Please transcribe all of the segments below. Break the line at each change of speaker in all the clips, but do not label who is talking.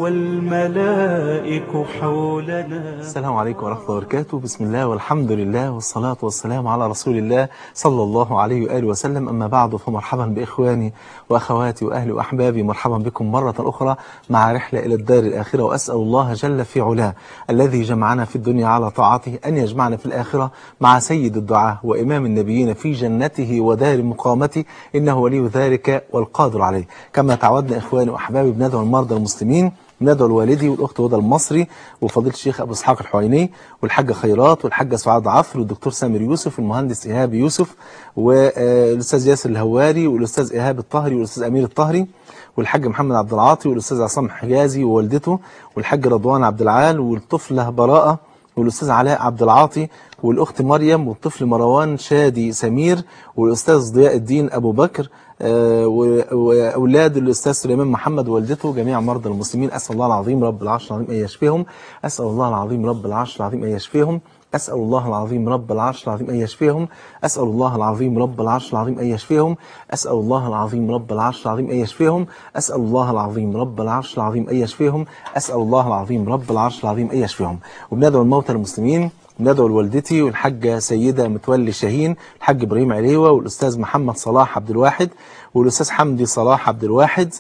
والملائك حولنا
السلام عليكم ورحمة الله وبركاته بسم الله والحمد لله والصلاة والسلام على رسول الله صلى الله عليه وآله وسلم أما بعد فمرحبا بإخواني وأخواتي وأهلي وأحبابي مرحبا بكم مرة أخرى مع رحلة إلى الدار الآخرة وأسأل الله جل في علاه الذي جمعنا في الدنيا على طاعته أن يجمعنا في الآخرة مع سيد الدعاة وإمام النبيين في جنته ودار مقامته إنه ولي ذلك والقادر عليه كما تعودنا إخواني وأحبابي بندعو المرضى المسلمين ندعو الوالدي والاخت هدى المصري وفضيله الشيخ ابو اسحاق الحويني والحاجه خيرات والحاجه سعاد عفر والدكتور سامر يوسف والمهندس ايهاب يوسف والاستاذ ياسر الهواري والاستاذ ايهاب الطهري والاستاذ امير الطهري والحاج محمد عبد العاطي والاستاذ عصام حجازي ووالدته والحاج رضوان عبد العال والطفله براءه والاستاذ علاء عبد العاطي والاخت مريم والطفل مروان شادي سمير والاستاذ ضياء الدين ابو بكر آه، و- واولاد الاستاذ سليمان محمد ووالدته جميع مرضى المسلمين اسال الله العظيم رب العرش العظيم ان يشفيهم اسال الله العظيم رب العرش العظيم ان يشفيهم اسال الله العظيم رب العرش العظيم ان يشفيهم اسال الله العظيم رب العرش العظيم ان يشفيهم اسال الله العظيم رب العرش العظيم ان يشفيهم اسال الله العظيم رب العرش العظيم ان يشفيهم اسال الله العظيم رب العرش العظيم ان يشفيهم وبندعو الموتى المسلمين ندعو لوالدتي والحاجة سيدة متولي شاهين الحاج إبراهيم عليوة والأستاذ محمد صلاح عبد الواحد والأستاذ حمدي صلاح عبد الواحد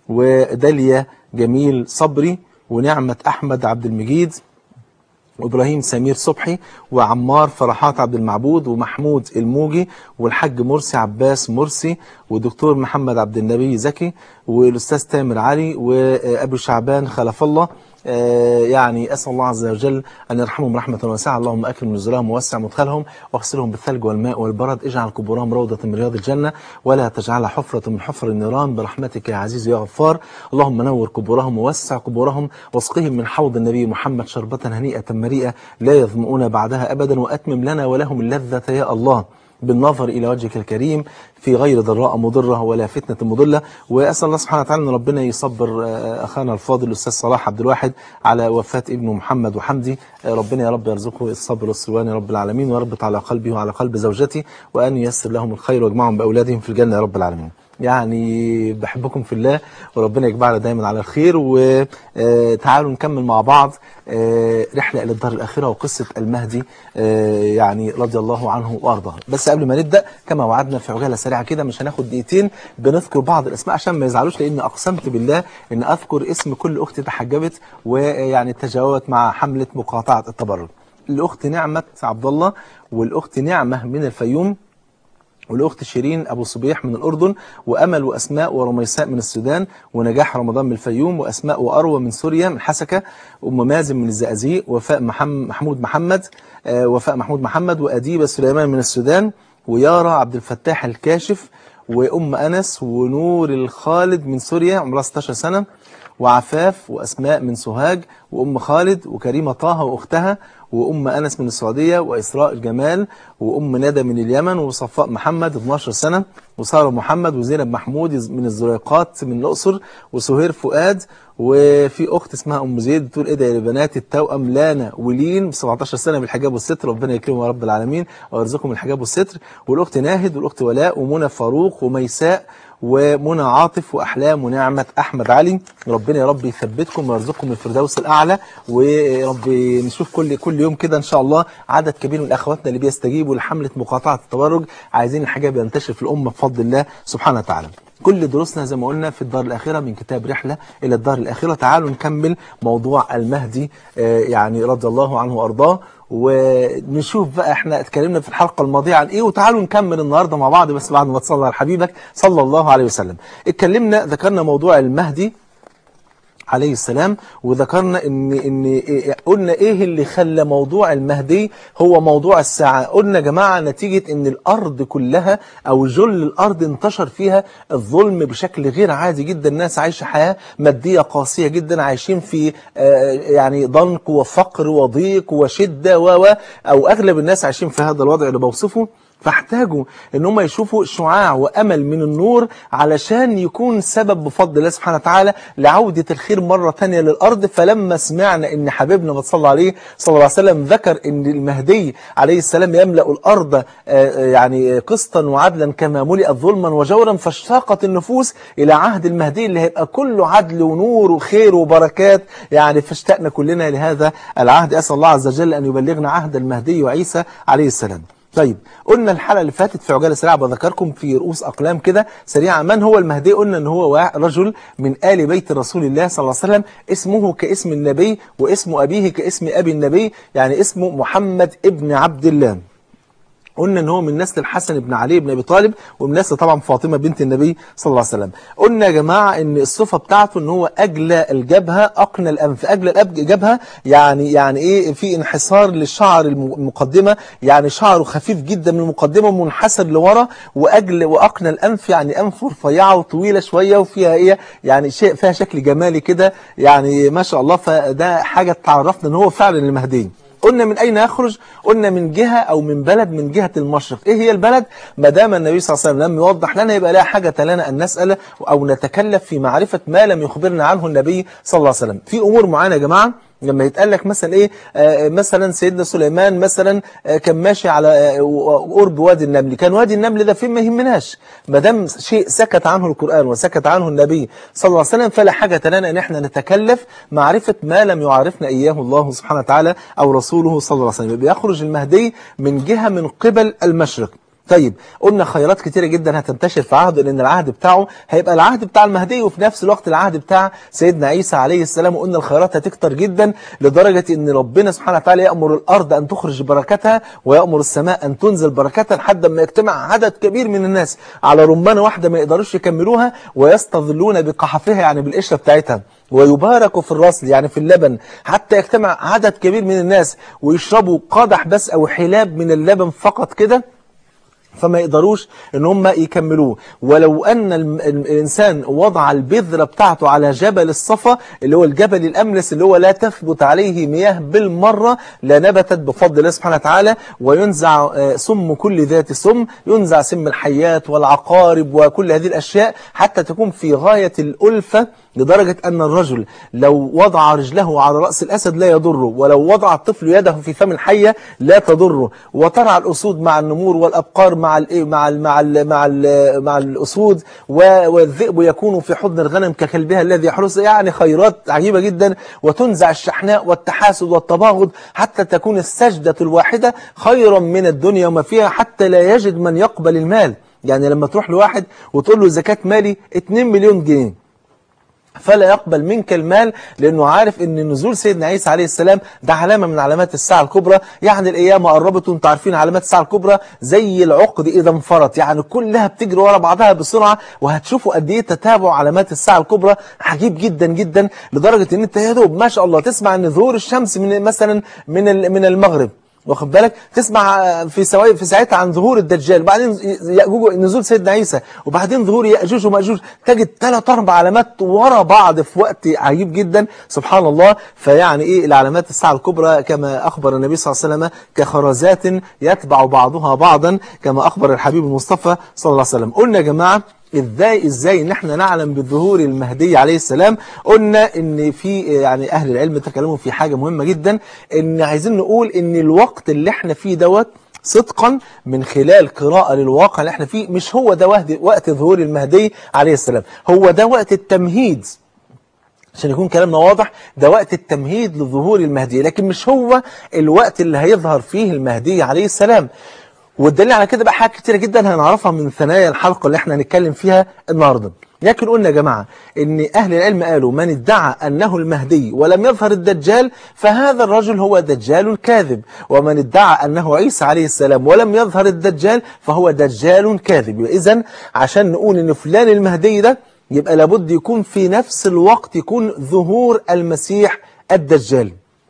وداليا جميل صبري ونعمة أحمد عبد المجيد وابراهيم سمير صبحي وعمار فرحات عبد المعبود ومحمود الموجي والحاج مرسي عباس مرسي ودكتور محمد عبد النبي زكي والاستاذ تامر علي وابو شعبان خلف الله آه، يعني اسال الله عز وجل ان يرحمهم رحمه واسعه اللهم اكرم نزلهم ووسع مدخلهم واغسلهم بالثلج والماء والبرد اجعل قبورهم روضه من رياض الجنه ولا تجعلها حفره من حفر النيران برحمتك يا عزيز يا غفار اللهم نور قبورهم ووسع قبورهم واسقهم من حوض النبي محمد شربه هنيئه مريئه لا يظمؤون بعدها ابدا واتمم لنا ولهم اللذه يا الله بالنظر إلى وجهك الكريم في غير ضراء مضرة ولا فتنة مضلة وأسأل الله سبحانه وتعالى أن ربنا يصبر آه، أخانا الفاضل الأستاذ صلاح عبد الواحد على وفاة ابنه محمد وحمدي آه، ربنا يا رب يرزقه الصبر والسلوان يا رب العالمين ويربط على قلبه وعلى قلب زوجته وأن ييسر لهم الخير ويجمعهم بأولادهم في الجنة يا رب العالمين يعني بحبكم في الله وربنا يجمعنا دايما على الخير وتعالوا نكمل مع بعض آه، رحلة إلى الدار الآخرة وقصة المهدي آه، يعني رضي الله عنه وأرضاه بس قبل ما نبدأ كما وعدنا في عجالة سريعة كده مش هناخد دقيقتين بنذكر بعض الأسماء عشان ما يزعلوش لأن أقسمت بالله إن أذكر اسم كل أخت تحجبت ويعني تجاوبت مع حملة مقاطعة التبرج الأخت نعمة عبد الله والأخت نعمة من الفيوم والأخت شيرين أبو صبيح من الأردن وأمل وأسماء ورميساء من السودان ونجاح رمضان من الفيوم وأسماء وأروى من سوريا من حسكة أم مازن من الزقازيق وفاء محمد محمود محمد آه، وفاء محمود محمد وأديبة سليمان من السودان ويارا عبد الفتاح الكاشف وأم أنس ونور الخالد من سوريا عمرها 16 سنة وعفاف وأسماء من سوهاج وأم خالد وكريمة طه وأختها وأم أنس من السعودية وإسراء الجمال وأم ندى من اليمن وصفاء محمد 12 سنة وسارة محمد وزينب محمود من الزريقات من الأقصر وسهير فؤاد وفي أخت اسمها أم زيد بتقول إيه ده يا بنات التوأم لانا ولين 17 سنة بالحجاب والستر ربنا يكرمهم يا رب العالمين ويرزقهم الحجاب والستر والأخت ناهد والأخت ولاء ومنى فاروق وميساء ومنى عاطف واحلام ونعمه احمد علي ربنا يا رب يثبتكم ويرزقكم الفردوس الاعلى ورب نشوف كل كل يوم كده ان شاء الله عدد كبير من اخواتنا اللي بيستجيبوا لحمله مقاطعه التبرج عايزين الحجاب ينتشر في الامه بفضل الله سبحانه وتعالى كل دروسنا زي ما قلنا في الدار الآخرة من كتاب رحلة إلى الدار الآخرة تعالوا نكمل موضوع المهدي آه، يعني رضي الله عنه وأرضاه ونشوف بقى احنا اتكلمنا في الحلقة الماضية عن ايه وتعالوا نكمل النهاردة مع بعض بس بعد ما تصلي على حبيبك صلى الله عليه وسلم اتكلمنا ذكرنا موضوع المهدي عليه السلام وذكرنا ان ان إيه- قلنا ايه اللي خلى موضوع المهدي هو موضوع الساعه قلنا يا جماعه نتيجه ان الارض كلها او جل الارض انتشر فيها الظلم بشكل غير عادي جدا الناس عايشه حياه ماديه قاسيه جدا عايشين في آه، يعني ضنك وفقر وضيق وشده و و- او اغلب الناس عايشين في هذا الوضع اللي بوصفه فاحتاجوا ان هم يشوفوا شعاع وامل من النور علشان يكون سبب بفضل الله سبحانه وتعالى لعودة الخير مرة تانية للارض فلما سمعنا ان حبيبنا ما صلى عليه صلى الله عليه وسلم ذكر ان المهدي عليه السلام يملأ الارض آه، آه، يعني قسطا وعدلا كما ملئت ظلما وجورا فاشتاقت النفوس الى عهد المهدي اللي هيبقى كله عدل ونور وخير وبركات يعني فاشتقنا كلنا لهذا العهد اسال الله عز وجل ان يبلغنا عهد المهدي وعيسى عليه السلام طيب قلنا الحلقة اللي فاتت في عجالة سريعة بذكركم في رؤوس أقلام كده سريعا من هو المهدي قلنا أن هو وا- رجل من آل بيت رسول الله صلى الله عليه وسلم اسمه كاسم النبي واسم أبيه كاسم أبي النبي يعني اسمه محمد ابن عبد الله قلنا ان هو من نسل الحسن بن علي بن ابي طالب ومن نسل طبعا فاطمه بنت النبي صلى الله عليه وسلم قلنا يا جماعه ان الصفه بتاعته ان هو اجلى الجبهه اقنى الانف اجلى الأب- الجبهه يعني يعني ايه في انحسار للشعر الم- المقدمه يعني شعره خفيف جدا من المقدمه منحسر لورا واجل واقنى الانف يعني انف رفيعه وطويله شويه وفيها ايه يعني شيء فيها شكل جمالي كده يعني ما شاء الله فده حاجه تعرفنا ان هو فعلا المهدي قلنا من أين يخرج قلنا من جهة أو من بلد من جهة المشرق إيه هي البلد ما دام النبي صلى الله عليه وسلم لم يوضح لنا يبقى لا حاجة لنا أن نسأل أو نتكلف في معرفة ما لم يخبرنا عنه النبي صلى الله عليه وسلم في أمور معينة يا جماعة لما يتقال لك مثلا ايه آه مثلا سيدنا سليمان مثلا آه كان ماشي على آه قرب وادي النمل كان وادي النمل ده فين ما يهمناش ما دام شيء سكت عنه القرآن وسكت عنه النبي صلى الله عليه وسلم فلا حاجة لنا ان احنا نتكلف معرفة ما لم يعرفنا اياه الله سبحانه وتعالى او رسوله صلى الله عليه وسلم بيخرج المهدي من جهة من قبل المشرق طيب قلنا خيرات كتيرة جدا هتنتشر في عهده لأن العهد بتاعه هيبقى العهد بتاع المهدي وفي نفس الوقت العهد بتاع سيدنا عيسى عليه السلام وقلنا الخيرات هتكتر جدا لدرجة أن ربنا سبحانه وتعالى يأمر الأرض أن تخرج بركتها ويأمر السماء أن تنزل بركتها لحد ما يجتمع عدد كبير من الناس على رمانة واحدة ما يقدروش يكملوها ويستظلون بقحفها يعني بالقشرة بتاعتها ويبارك في الرسل يعني في اللبن حتى يجتمع عدد كبير من الناس ويشربوا قدح بس أو حلاب من اللبن فقط كده فما يقدروش ان هم يكملوه ولو ان الم- الانسان وضع البذرة بتاعته على جبل الصفا اللي هو الجبل الاملس اللي هو لا تثبت عليه مياه بالمرة لنبتت بفضل الله سبحانه وتعالى وينزع آه، سم كل ذات سم ينزع سم الحيات والعقارب وكل هذه الاشياء حتى تكون في غاية الالفة لدرجة أن الرجل لو وضع رجله على رأس الأسد لا يضره ولو وضع الطفل يده في فم الحية لا تضره وترعى الأسود مع النمور والأبقار مع ال مع ال مع ال مع ال مع الأسود و- والذئب يكون في حضن الغنم ككلبها الذي يحرس يعني خيرات عجيبة جدا وتنزع الشحناء والتحاسد والتباغض حتى تكون السجدة الواحدة خيرا من الدنيا وما فيها حتى لا يجد من يقبل المال يعني لما تروح لواحد وتقول له زكاة مالي 2 مليون جنيه فلا يقبل منك المال لأنه عارف أن نزول سيدنا عيسى عليه السلام ده علامة من علامات الساعة الكبرى يعني الأيام قربت وانتم عارفين علامات الساعة الكبرى زي العقد إذا انفرط يعني كلها بتجري ورا بعضها بسرعة وهتشوفوا قد إيه تتابع علامات الساعة الكبرى عجيب جدا جدا لدرجة أن أنت يا دوب ما شاء الله تسمع أن ظهور الشمس من مثلا من ال- من المغرب واخد بالك تسمع في سواء في ساعتها عن ظهور الدجال وبعدين يأجوج نزول سيدنا عيسى وبعدين ظهور يأجوج ومأجوج تجد ثلاث اربع علامات ورا بعض في وقت عجيب جدا سبحان الله فيعني ايه العلامات الساعه الكبرى كما اخبر النبي صلى الله عليه وسلم كخرزات يتبع بعضها بعضا كما اخبر الحبيب المصطفى صلى الله عليه وسلم قلنا يا جماعه ازاي ازاي ان احنا نعلم بظهور المهدي عليه السلام قلنا ان في يعني اهل العلم تكلموا في حاجة مهمة جدا ان عايزين نقول ان الوقت اللي احنا فيه دوت صدقا من خلال قراءة للواقع اللي احنا فيه مش هو ده وقت- وقت ظهور المهدي عليه السلام هو ده وقت التمهيد عشان يكون كلامنا واضح ده وقت التمهيد لظهور المهدي لكن مش هو الوقت اللي هيظهر فيه المهدي عليه السلام والدليل على كده بقى حاجات كتيرة جدا هنعرفها من ثنايا الحلقة اللي احنا هنتكلم فيها النهاردة لكن قلنا يا جماعة ان اهل العلم قالوا من ادعى انه المهدي ولم يظهر الدجال فهذا الرجل هو دجال كاذب ومن ادعى انه عيسى عليه السلام ولم يظهر الدجال فهو دجال كاذب اذا عشان نقول ان فلان المهدي ده يبقى لابد يكون في نفس الوقت يكون ظهور المسيح الدجال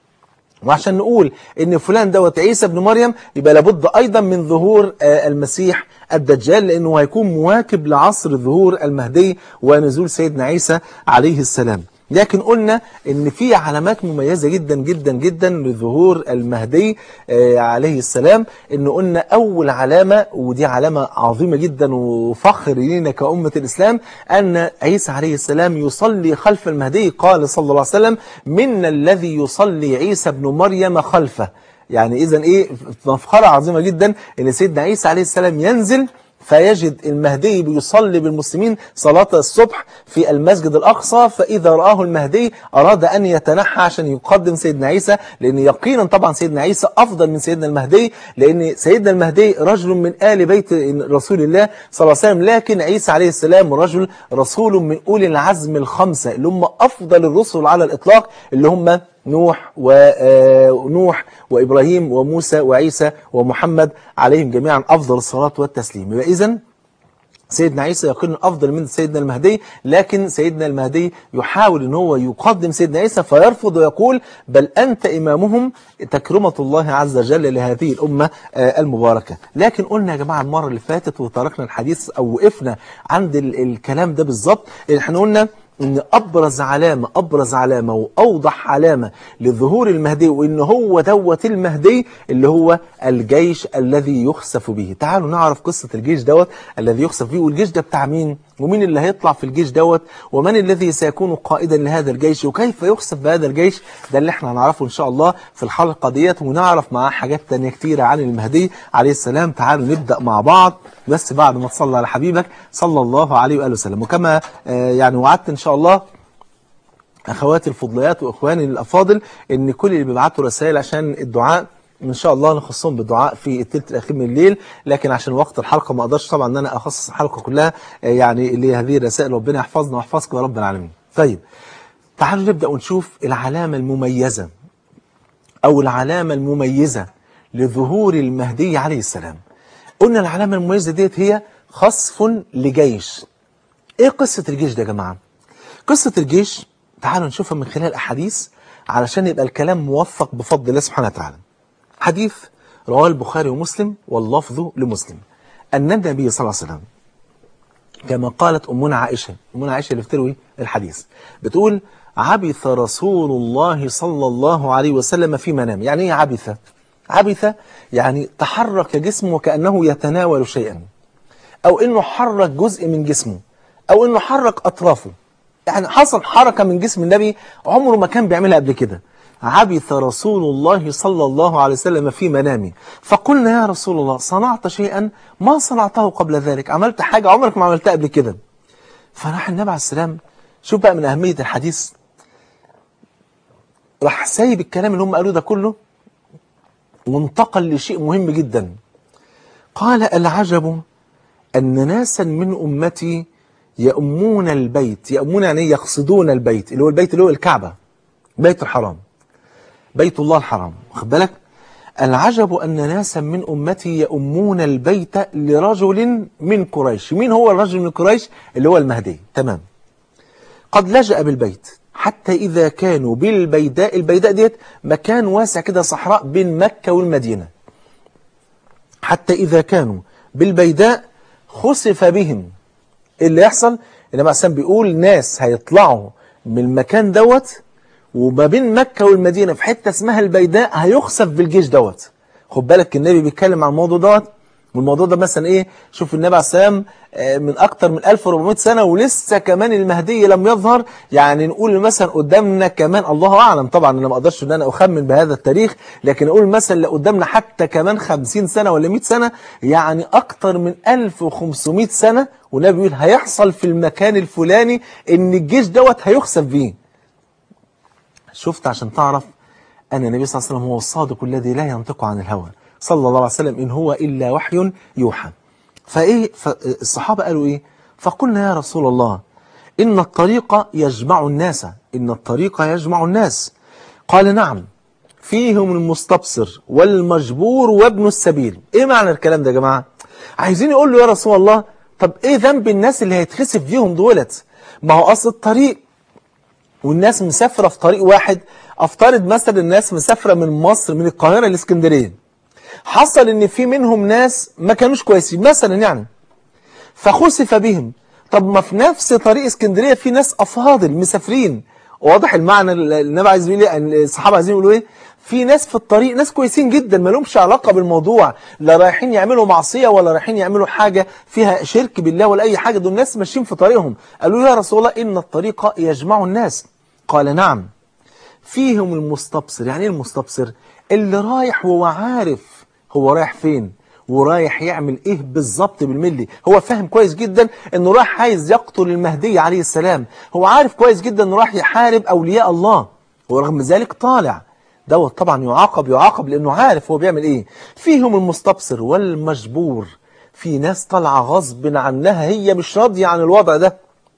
وعشان نقول ان فلان دوت عيسى ابن مريم يبقى لابد ايضا من ظهور آه، المسيح الدجال لانه هيكون مواكب لعصر ظهور المهدي ونزول سيدنا عيسى عليه السلام لكن قلنا ان في علامات مميزة جدا جدا جدا لظهور المهدي آه، عليه السلام ان قلنا اول علامة ودي علامة عظيمة جدا وفخر لينا كأمة الاسلام ان عيسى عليه السلام يصلي خلف المهدي قال صلى الله عليه وسلم من الذي يصلي عيسى ابن مريم خلفه يعني اذا ايه مفخرة عظيمة جدا ان سيدنا عيسى عليه السلام ينزل فيجد المهدي بيصلي بالمسلمين صلاة الصبح في المسجد الأقصى فإذا رآه المهدي أراد أن يتنحى عشان يقدم سيدنا عيسى لأن يقينا طبعا سيدنا عيسى أفضل من سيدنا المهدي لأن سيدنا المهدي رجل من آل بيت رسول الله صلى الله عليه وسلم لكن عيسى عليه السلام رجل رسول من أولي العزم الخمسة اللي هم أفضل الرسل على الإطلاق اللي هم نوح ونوح وإبراهيم وموسى وعيسى ومحمد عليهم جميعا أفضل الصلاة والتسليم يبقى إذن سيدنا عيسى يقين أفضل من سيدنا المهدي لكن سيدنا المهدي يحاول أن هو يقدم سيدنا عيسى فيرفض ويقول بل أنت إمامهم تكرمة الله عز وجل لهذه الأمة آه، المباركة لكن قلنا يا جماعة المرة اللي فاتت وتركنا الحديث أو وقفنا عند ال- الكلام ده بالظبط احنا قلنا ان ابرز علامة ابرز علامة واوضح علامة لظهور المهدي وان هو دوت المهدي اللي هو الجيش الذي يخسف به تعالوا نعرف قصة الجيش دوت الذي يخسف به والجيش ده بتاع مين ومين اللي هيطلع في الجيش دوت ومن الذي سيكون قائدا لهذا الجيش وكيف يخسف بهذا الجيش ده اللي احنا هنعرفه ان شاء الله في الحلقة ديت ونعرف معاه حاجات تانية كتيرة عن المهدي عليه السلام تعالوا نبدأ مع بعض بس بعد ما تصلى على حبيبك صلى الله عليه وآله وسلم وكما آه، يعني وعدت ان شاء الله اخواتي الفضليات واخواني الافاضل ان كل اللي بيبعتوا رسائل عشان الدعاء ان شاء الله نخصهم بالدعاء في الثلث الاخير من الليل لكن عشان وقت الحلقه ما اقدرش طبعا ان انا اخصص الحلقه كلها آه، يعني لهذه الرسائل ربنا يحفظنا ويحفظكم يا رب العالمين طيب تعالوا نبدا ونشوف العلامه المميزه او العلامه المميزه لظهور المهدي عليه السلام قلنا العلامه المميزه ديت هي خصف لجيش ايه قصه الجيش ده يا جماعه قصة الجيش تعالوا نشوفها من خلال أحاديث علشان يبقى الكلام موفق بفضل الله سبحانه وتعالى حديث رواه البخاري ومسلم واللفظ لمسلم أن النبي صلى الله عليه وسلم كما قالت أمنا عائشة أمنا عائشة اللي بتروي الحديث بتقول عبث رسول الله صلى الله عليه وسلم في منام يعني ايه عبث عبث يعني تحرك جسمه وكأنه يتناول شيئا أو إنه حرك جزء من جسمه أو إنه حرك أطرافه يعني حصل حركة من جسم النبي عمره ما كان بيعملها قبل كده عبث رسول الله صلى الله عليه وسلم في منامه فقلنا يا رسول الله صنعت شيئا ما صنعته قبل ذلك عملت حاجة عمرك ما عملتها قبل كده فراح النبي عليه السلام شوف بقى من أهمية الحديث راح سايب الكلام اللي هم قالوه ده كله وانتقل لشيء مهم جدا قال العجب أن ناسا من أمتي يأمون البيت يأمون يعني يقصدون البيت اللي هو البيت اللي هو الكعبة بيت الحرام بيت الله الحرام واخد بالك العجب أن ناسا من أمتي يأمون البيت لرجل من قريش مين هو الرجل من قريش اللي هو المهدي تمام قد لجأ بالبيت حتى إذا كانوا بالبيداء البيداء ديت مكان واسع كده صحراء بين مكة والمدينة حتى إذا كانوا بالبيداء خسف بهم إيه اللي يحصل النبي عليه بيقول ناس هيطلعوا من المكان دوت وما بين مكة والمدينة في حتة اسمها البيداء هيخسف بالجيش دوت خد بالك النبي بيتكلم عن الموضوع دوت والموضوع ده مثلا ايه شوف النبي عليه السلام آه، من اكتر من 1400 سنة ولسه كمان المهدي لم يظهر يعني نقول مثلا قدامنا كمان الله اعلم طبعا انا ما اقدرش ان انا اخمن بهذا التاريخ لكن اقول مثلا اللي قدامنا حتى كمان 50 سنة ولا 100 سنة يعني اكتر من 1500 سنة والنبي بيقول هيحصل في المكان الفلاني ان الجيش دوت هيخسف بيه شفت عشان تعرف أن النبي صلى الله عليه وسلم هو الصادق الذي لا ينطق عن الهوى صلى الله عليه وسلم إن هو إلا وحي يوحى فإيه فالصحابة قالوا إيه فقلنا يا رسول الله إن الطريق يجمع الناس إن الطريق يجمع الناس قال نعم فيهم المستبصر والمجبور وابن السبيل إيه معنى الكلام ده يا جماعة عايزين يقول له يا رسول الله طب إيه ذنب الناس اللي هيتخسف فيهم دولت ما هو أصل الطريق والناس مسافرة في طريق واحد افترض مثلا الناس مسافرة من مصر من القاهرة لاسكندرية حصل ان في منهم ناس ما كانوش كويسين مثلا يعني فخسف بهم طب ما في نفس طريق اسكندرية في ناس افاضل مسافرين واضح المعنى اللي النبي عايز يقول ايه إن الصحابه عايزين يقولوا ايه في ناس في الطريق ناس كويسين جدا ما لهمش علاقه بالموضوع لا رايحين يعملوا معصيه ولا رايحين يعملوا حاجه فيها شرك بالله ولا اي حاجه دول ناس ماشيين في طريقهم قالوا يا رسول الله ان الطريق يجمع الناس قال نعم فيهم المستبصر يعني ايه المستبصر اللي رايح وهو عارف هو رايح فين ورايح يعمل ايه بالظبط بالملي هو فاهم كويس جدا انه رايح عايز يقتل المهدي عليه السلام هو عارف كويس جدا انه رايح يحارب اولياء الله ورغم ذلك طالع دوت طبعا يعاقب يعاقب لانه عارف هو بيعمل ايه فيهم المستبصر والمجبور في ناس طالعه غصب عنها هي مش راضيه عن الوضع ده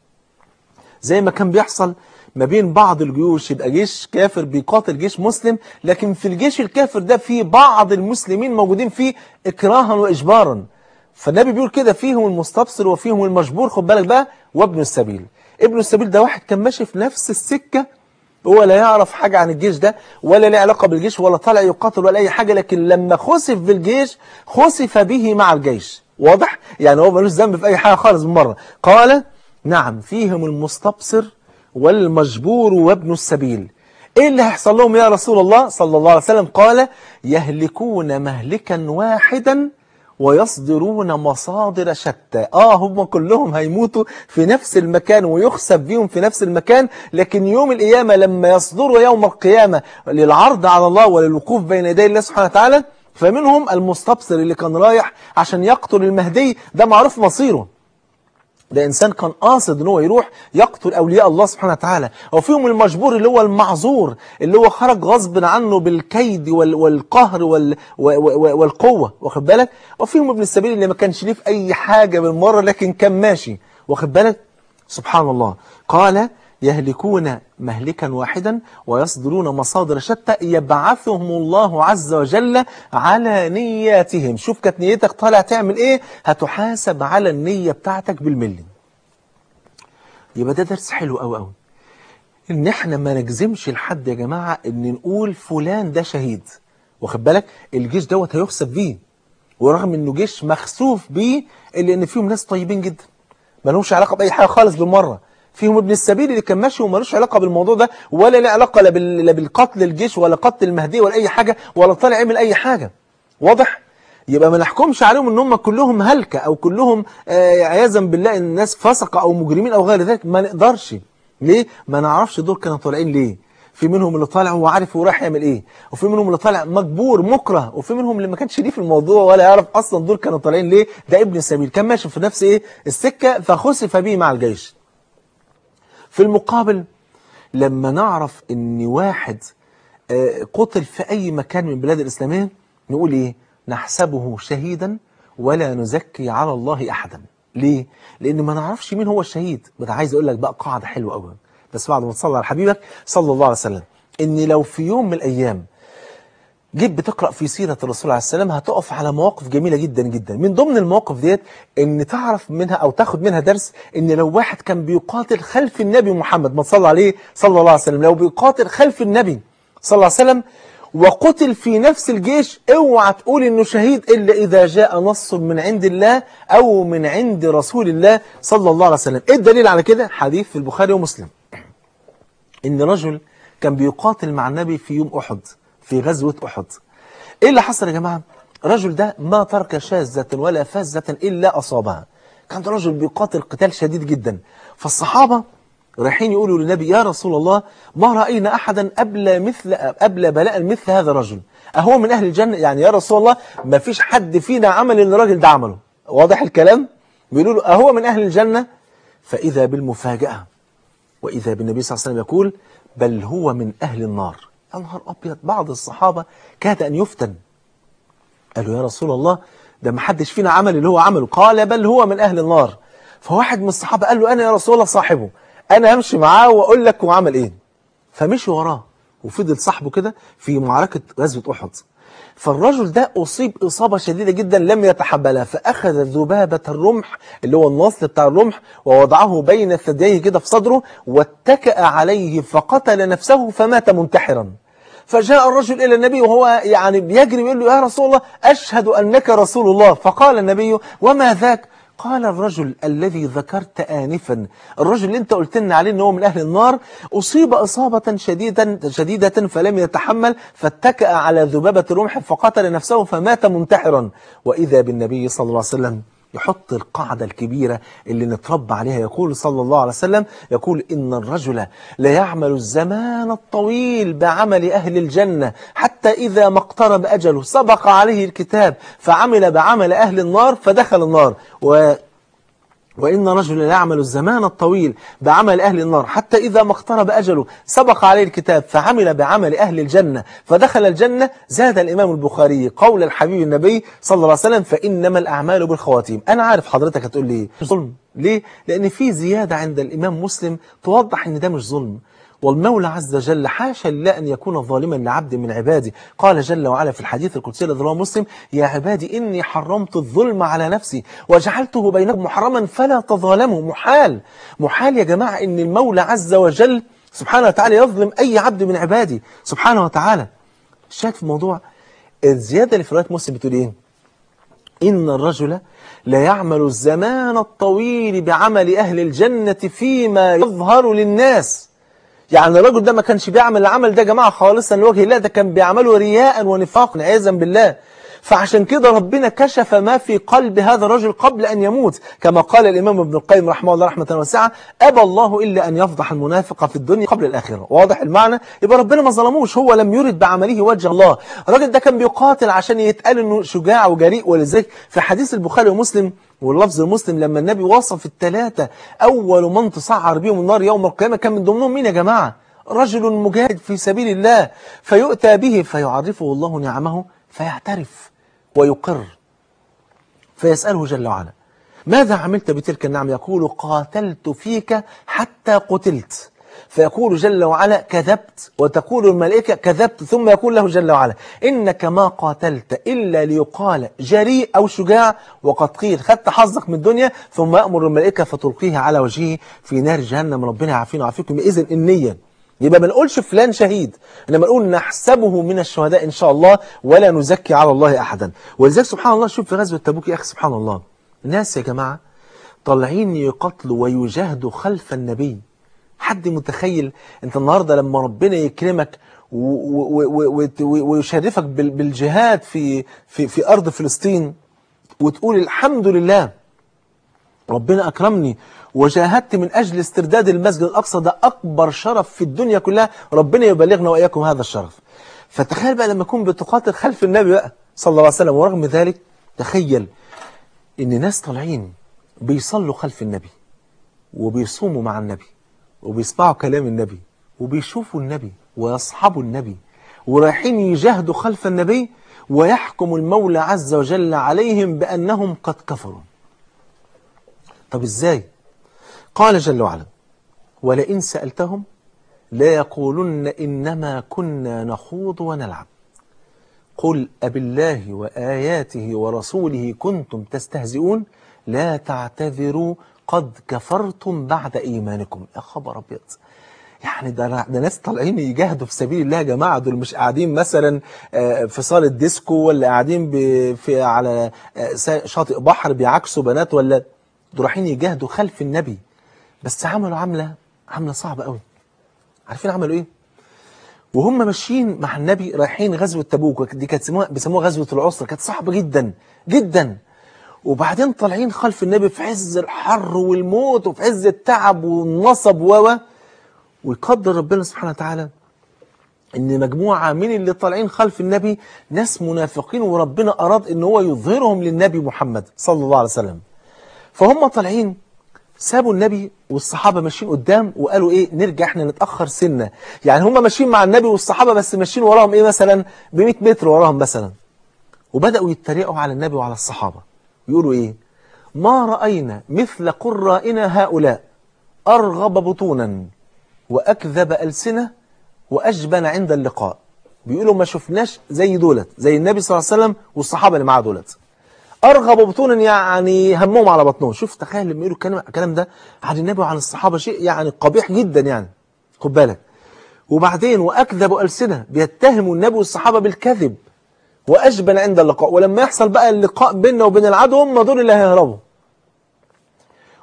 زي ما كان بيحصل ما بين بعض الجيوش يبقى جيش كافر بيقاتل جيش مسلم لكن في الجيش الكافر ده في بعض المسلمين موجودين فيه إكراها وإجبارا فالنبي بيقول كده فيهم المستبصر وفيهم المجبور خد بالك بقى وابن السبيل ابن السبيل ده واحد كان ماشي في نفس السكة هو لا يعرف حاجة عن الجيش ده ولا له علاقة بالجيش ولا طالع يقاتل ولا أي حاجة لكن لما خسف بالجيش خسف به مع الجيش واضح؟ يعني هو ملوش ذنب في أي حاجة خالص من مرة قال نعم فيهم المستبصر والمجبور وابن السبيل ايه اللي هيحصل لهم يا رسول الله صلى الله عليه وسلم قال يهلكون مهلكا واحدا ويصدرون مصادر شتى اه هم كلهم هيموتوا في نفس المكان ويخسف بيهم في نفس المكان لكن يوم القيامة لما يصدروا يوم القيامة للعرض على الله وللوقوف بين يدي الله سبحانه وتعالى فمنهم المستبصر اللي كان رايح عشان يقتل المهدي ده معروف مصيره ده إنسان كان قاصد ان هو يروح يقتل أولياء الله سبحانه وتعالى وفيهم المجبور اللي هو المعذور اللي هو خرج غصب عنه بالكيد وال والقهر وال والقوة واخد بالك وفيهم ابن السبيل اللي ما كانش ليه في أي حاجة بالمرة لكن كان ماشي واخد بالك سبحان الله قال يهلكون مهلكا واحدا ويصدرون مصادر شتى يبعثهم الله عز وجل على نياتهم شوف كانت نيتك طالع تعمل ايه هتحاسب على النية بتاعتك بالملي يبقى ده درس حلو قوي قوي ان احنا ما نجزمش لحد يا جماعة ان نقول فلان ده شهيد واخد بالك الجيش دوت هيخسف بيه ورغم انه جيش مخسوف بيه الا ان فيهم ناس طيبين جدا ما لهمش علاقة بأي حاجة خالص بالمرة فيهم ابن السبيل اللي كان ماشي ومالوش علاقة بالموضوع ده ولا له علاقة لا, بال... لا بالقتل الجيش ولا قتل المهدي ولا أي حاجة ولا طالع يعمل أي حاجة واضح؟ يبقى ما نحكمش عليهم ان هم كلهم هلكة او كلهم آه عياذا بالله الناس فسقة او مجرمين او غير ذلك ما نقدرش ليه؟ ما نعرفش دول كانوا طالعين ليه في منهم اللي طالع هو عارف هو رايح يعمل ايه وفي منهم اللي طالع مجبور مكره وفي منهم اللي ما كانش ليه في الموضوع ولا يعرف اصلا دول كانوا طالعين ليه ده ابن السبيل كان ماشي في نفس ايه السكة فخسف به مع الجيش في المقابل لما نعرف ان واحد قتل في اي مكان من بلاد الاسلامية نقول ايه نحسبه شهيدا ولا نزكي على الله احدا ليه لان ما نعرفش مين هو الشهيد بس عايز اقول لك بقى قاعدة حلوة قوي بس بعد ما تصلي على حبيبك صلى الله عليه وسلم ان لو في يوم من الايام جيت بتقرأ في سيرة الرسول عليه السلام هتقف على مواقف جميلة جدا جدا من ضمن المواقف ديت ان تعرف منها او تاخد منها درس ان لو واحد كان بيقاتل خلف النبي محمد ما صلى عليه صلى الله عليه وسلم لو بيقاتل خلف النبي صلى الله عليه وسلم وقتل في نفس الجيش اوعى تقول انه شهيد الا اذا جاء نص من عند الله او من عند رسول الله صلى الله عليه وسلم ايه الدليل على كده حديث في البخاري ومسلم ان رجل كان بيقاتل مع النبي في يوم احد في غزوة أحد إيه اللي حصل يا جماعة الرجل ده ما ترك شاذة ولا فازة إلا أصابها كان ده رجل بيقاتل قتال شديد جدا فالصحابة رايحين يقولوا للنبي يا رسول الله ما رأينا أحدا أبلى مثل أبلى بلاء مثل هذا الرجل أهو من أهل الجنة يعني يا رسول الله ما فيش حد فينا عمل اللي الراجل ده عمله واضح الكلام بيقولوا له أهو من أهل الجنة فإذا بالمفاجأة وإذا بالنبي صلى الله عليه وسلم يقول بل هو من أهل النار يا نهار أبيض بعض الصحابة كاد أن يفتن قالوا يا رسول الله ده ما حدش فينا عمل اللي هو عمله قال بل هو من أهل النار فواحد من الصحابة قال له أنا يا رسول الله صاحبه أنا همشي معاه وأقول لك هو عمل إيه فمشي وراه وفضل صاحبه كده في معركة غزوة أحد فالرجل ده أصيب إصابة شديدة جدا لم يتحملها فأخذ ذبابة الرمح اللي هو النصل بتاع الرمح ووضعه بين ثدييه كده في صدره واتكأ عليه فقتل نفسه فمات منتحرا فجاء الرجل إلى النبي وهو يعني بيجري ويقول له يا رسول الله أشهد أنك رسول الله فقال النبي وما ذاك قال الرجل الذي ذكرت آنفا الرجل اللي انت قلت لنا عليه ان هو من أهل النار أصيب إصابة شديدة, شديدة فلم يتحمل فاتكأ على ذبابة رمح فقتل نفسه فمات منتحرا وإذا بالنبي صلى الله عليه وسلم يحط القاعدة الكبيرة اللي نتربى عليها يقول صلى الله عليه وسلم يقول إن الرجل لا يعمل الزمان الطويل بعمل أهل الجنة حتى إذا ما اقترب أجله سبق عليه الكتاب فعمل بعمل أهل النار فدخل النار و وإن رجلا يعمل الزمان الطويل بعمل أهل النار حتى إذا ما اقترب أجله سبق عليه الكتاب فعمل بعمل أهل الجنة فدخل الجنة زاد الإمام البخاري قول الحبيب النبي صلى الله عليه وسلم فإنما الأعمال بالخواتيم أنا عارف حضرتك هتقول لي ظلم ليه؟ لأن في زيادة عند الإمام مسلم توضح أن ده مش ظلم والمولى عز وجل حاشا لله أن يكون ظالما لعبد من عباده قال جل وعلا في الحديث القدسي الذي رواه مسلم يا عبادي إني حرمت الظلم على نفسي وجعلته بينكم محرما فلا تظالموا محال محال يا جماعة إن المولى عز وجل سبحانه وتعالى يظلم أي عبد من عباده سبحانه وتعالى الشاهد في الموضوع الزيادة اللي في رواية مسلم بتقول إيه إن الرجل لا يعمل الزمان الطويل بعمل أهل الجنة فيما يظهر للناس يعني الرجل ده ما كانش بيعمل العمل ده يا جماعة خالصا لوجه الله ده كان بيعمله رياء ونفاقا عياذا بالله فعشان كده ربنا كشف ما في قلب هذا الرجل قبل أن يموت كما قال الإمام ابن القيم رحمه الله رحمة واسعة أبى الله إلا أن يفضح المنافق في الدنيا قبل الآخرة واضح المعنى يبقى ربنا ما ظلموش هو لم يرد بعمله وجه الله الراجل ده كان بيقاتل عشان يتقال أنه شجاع وجريء ولذلك في حديث البخاري ومسلم واللفظ المسلم لما النبي وصف الثلاثة أول من تصعر بهم النار يوم القيامة كان من ضمنهم مين يا جماعة رجل مجاهد في سبيل الله فيؤتى به فيعرفه الله نعمه فيعترف ويقر فيسأله جل وعلا ماذا عملت بتلك النعم يقول قاتلت فيك حتى قتلت فيقول جل وعلا كذبت وتقول الملائكة كذبت ثم يقول له جل وعلا إنك ما قاتلت إلا ليقال جريء أو شجاع وقد قيل خدت حظك من الدنيا ثم يأمر الملائكة فتلقيه على وجهه في نار جهنم ربنا يعافينا ويعافيكم إذن النية يبقى ما نقولش فلان شهيد انما نقول نحسبه من الشهداء ان شاء الله ولا نزكي على الله احدا ولذلك سبحان الله شوف في غزوه تبوك يا اخي سبحان الله الناس يا جماعه طالعين يقتلوا ويجاهدوا خلف النبي حد متخيل انت النهارده لما ربنا يكرمك ويشرفك بالجهاد في في في ارض فلسطين وتقول الحمد لله ربنا اكرمني وجاهدت من أجل استرداد المسجد الأقصى ده أكبر شرف في الدنيا كلها ربنا يبلغنا وإياكم هذا الشرف فتخيل بقى لما يكون بتقاتل خلف النبي بقى صلى الله عليه وسلم ورغم ذلك تخيل إن ناس طالعين بيصلوا خلف النبي وبيصوموا مع النبي وبيسمعوا كلام النبي وبيشوفوا النبي ويصحبوا النبي ورايحين يجاهدوا خلف النبي ويحكم المولى عز وجل عليهم بأنهم قد كفروا طب إزاي قال جل وعلا ولئن سألتهم لا يقولن إنما كنا نخوض ونلعب قل أبالله وآياته ورسوله كنتم تستهزئون لا تعتذروا قد كفرتم بعد إيمانكم يا خبر أبيض يعني ده, ده ناس طالعين يجاهدوا في سبيل الله يا جماعة دول مش قاعدين مثلا في صالة ديسكو ولا قاعدين في على شاطئ بحر بيعكسوا بنات ولا دول رايحين يجاهدوا خلف النبي بس عملوا عملة عملة صعبة قوي عارفين عملوا ايه وهم ماشيين مع النبي رايحين غزوة تبوك دي كانت سموها بيسموها غزوة العسرة كانت صعبة جدا جدا وبعدين طالعين خلف النبي في عز الحر والموت وفي عز التعب والنصب و ويقدر ربنا سبحانه وتعالى ان مجموعة من اللي طالعين خلف النبي ناس منافقين وربنا اراد ان هو يظهرهم للنبي محمد صلى الله عليه وسلم فهم طالعين سابوا النبي والصحابة ماشيين قدام وقالوا ايه نرجع احنا نتأخر سنة يعني هم ماشيين مع النبي والصحابة بس ماشيين وراهم ايه مثلا ب 100 متر وراهم مثلا وبدأوا يتريقوا على النبي وعلى الصحابة يقولوا ايه ما رأينا مثل قرائنا هؤلاء أرغب بطونا وأكذب ألسنة وأجبن عند اللقاء بيقولوا ما شفناش زي دولت زي النبي صلى الله عليه وسلم والصحابة اللي معاه دولت أرغب بطونا يعني همهم على بطنهم شوف تخيل لما يقولوا الكلام ده عن النبي وعن الصحابة شيء يعني قبيح جدا يعني خد بالك وبعدين وأكذب ألسنة بيتهموا النبي والصحابة بالكذب وأجبن عند اللقاء ولما يحصل بقى اللقاء بيننا وبين العدو هم دول اللي هيهربوا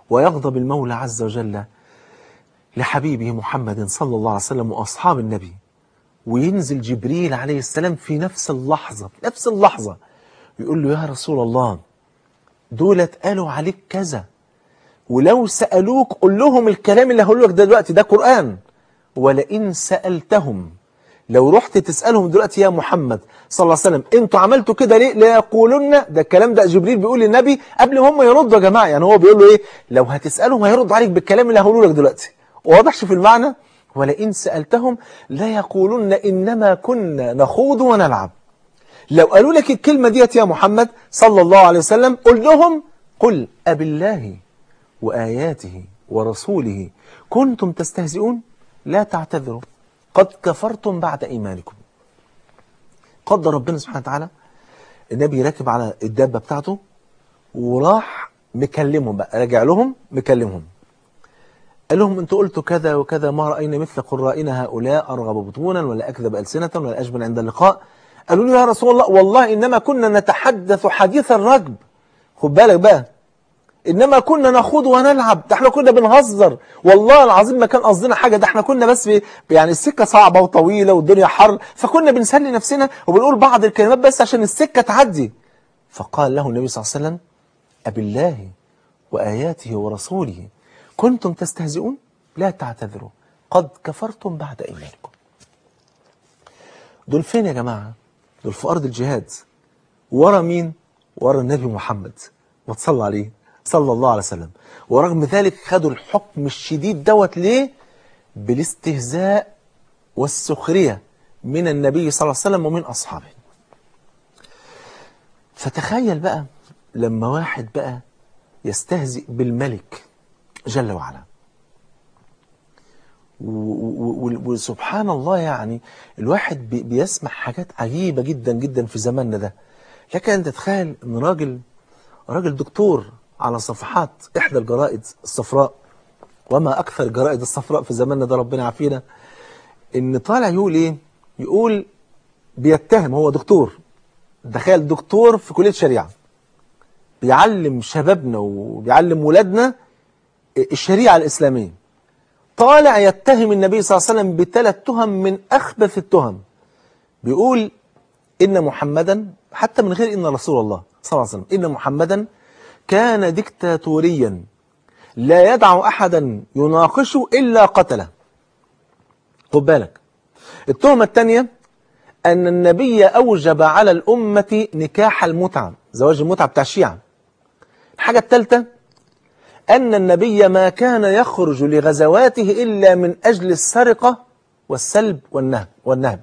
ويغضب المولى عز وجل لحبيبه محمد صلى الله عليه وسلم وأصحاب النبي وينزل جبريل عليه السلام في نفس اللحظة في نفس اللحظة يقول له يا رسول الله دولت قالوا عليك كذا ولو سألوك قل لهم الكلام اللي هقول لك ده دلوقتي ده قرآن ولئن سألتهم لو رحت تسألهم دلوقتي يا محمد صلى الله عليه وسلم انتوا عملتوا كده ليه لا يقولون ده الكلام ده جبريل بيقول للنبي قبل ما هم يردوا يا جماعة يعني هو بيقول له ايه لو هتسألهم هيردوا عليك بالكلام اللي هقوله لك دلوقتي واضحش في المعنى ولئن سألتهم لا يقولون إنما كنا نخوض ونلعب لو قالوا لك الكلمة ديت يا محمد صلى الله عليه وسلم قل لهم قل أبالله وآياته ورسوله كنتم تستهزئون لا تعتذروا قد كفرتم بعد إيمانكم قدر ربنا سبحانه وتعالى النبي راكب على الدابة بتاعته وراح مكلمهم بقى راجع لهم مكلمهم قال لهم انتوا قلتوا كذا وكذا ما رأينا مثل قرائنا هؤلاء أرغب بطونا ولا أكذب ألسنة ولا أجبن عند اللقاء قالوا له يا رسول الله والله إنما كنا نتحدث حديث الرجب خد بالك بقى إنما كنا نخوض ونلعب ده احنا كنا بنهزر والله العظيم ما كان قصدنا حاجة ده احنا كنا بس بي يعني السكة صعبة وطويلة والدنيا حر فكنا بنسلي نفسنا وبنقول بعض الكلمات بس عشان السكة تعدي فقال له النبي صلى الله عليه وسلم أبالله وآياته ورسوله كنتم تستهزئون لا تعتذروا قد كفرتم بعد إيمانكم دول فين يا جماعة دول في أرض الجهاد ورا مين ورا النبي محمد وتصلى عليه صلى الله عليه وسلم ورغم ذلك خدوا الحكم الشديد دوت ليه بالاستهزاء والسخرية من النبي صلى الله عليه وسلم ومن أصحابه فتخيل بقى لما واحد بقى يستهزئ بالملك جل وعلا وسبحان الله يعني الواحد بي بيسمع حاجات عجيبة جدا جدا في زماننا ده لكن انت تتخيل ان راجل راجل دكتور على صفحات احدى الجرائد الصفراء وما اكثر الجرائد الصفراء في زماننا ده ربنا يعافينا ان طالع يقول ايه يقول بيتهم هو دكتور تخيل دكتور في كلية شريعة بيعلم شبابنا وبيعلم ولادنا الشريعة الإسلامية طالع يتهم النبي صلى الله عليه وسلم بثلاث تهم من أخبث التهم بيقول إن محمدا حتى من غير إن رسول الله صلى الله عليه وسلم إن محمدا كان ديكتاتوريا لا يدع أحدا يناقشه إلا قتله خد بالك التهمة الثانية أن النبي أوجب على الأمة نكاح المتعة زواج المتعة بتاع الشيعة الحاجة الثالثة أن النبي ما كان يخرج لغزواته إلا من أجل السرقة والسلب والنهب والنهب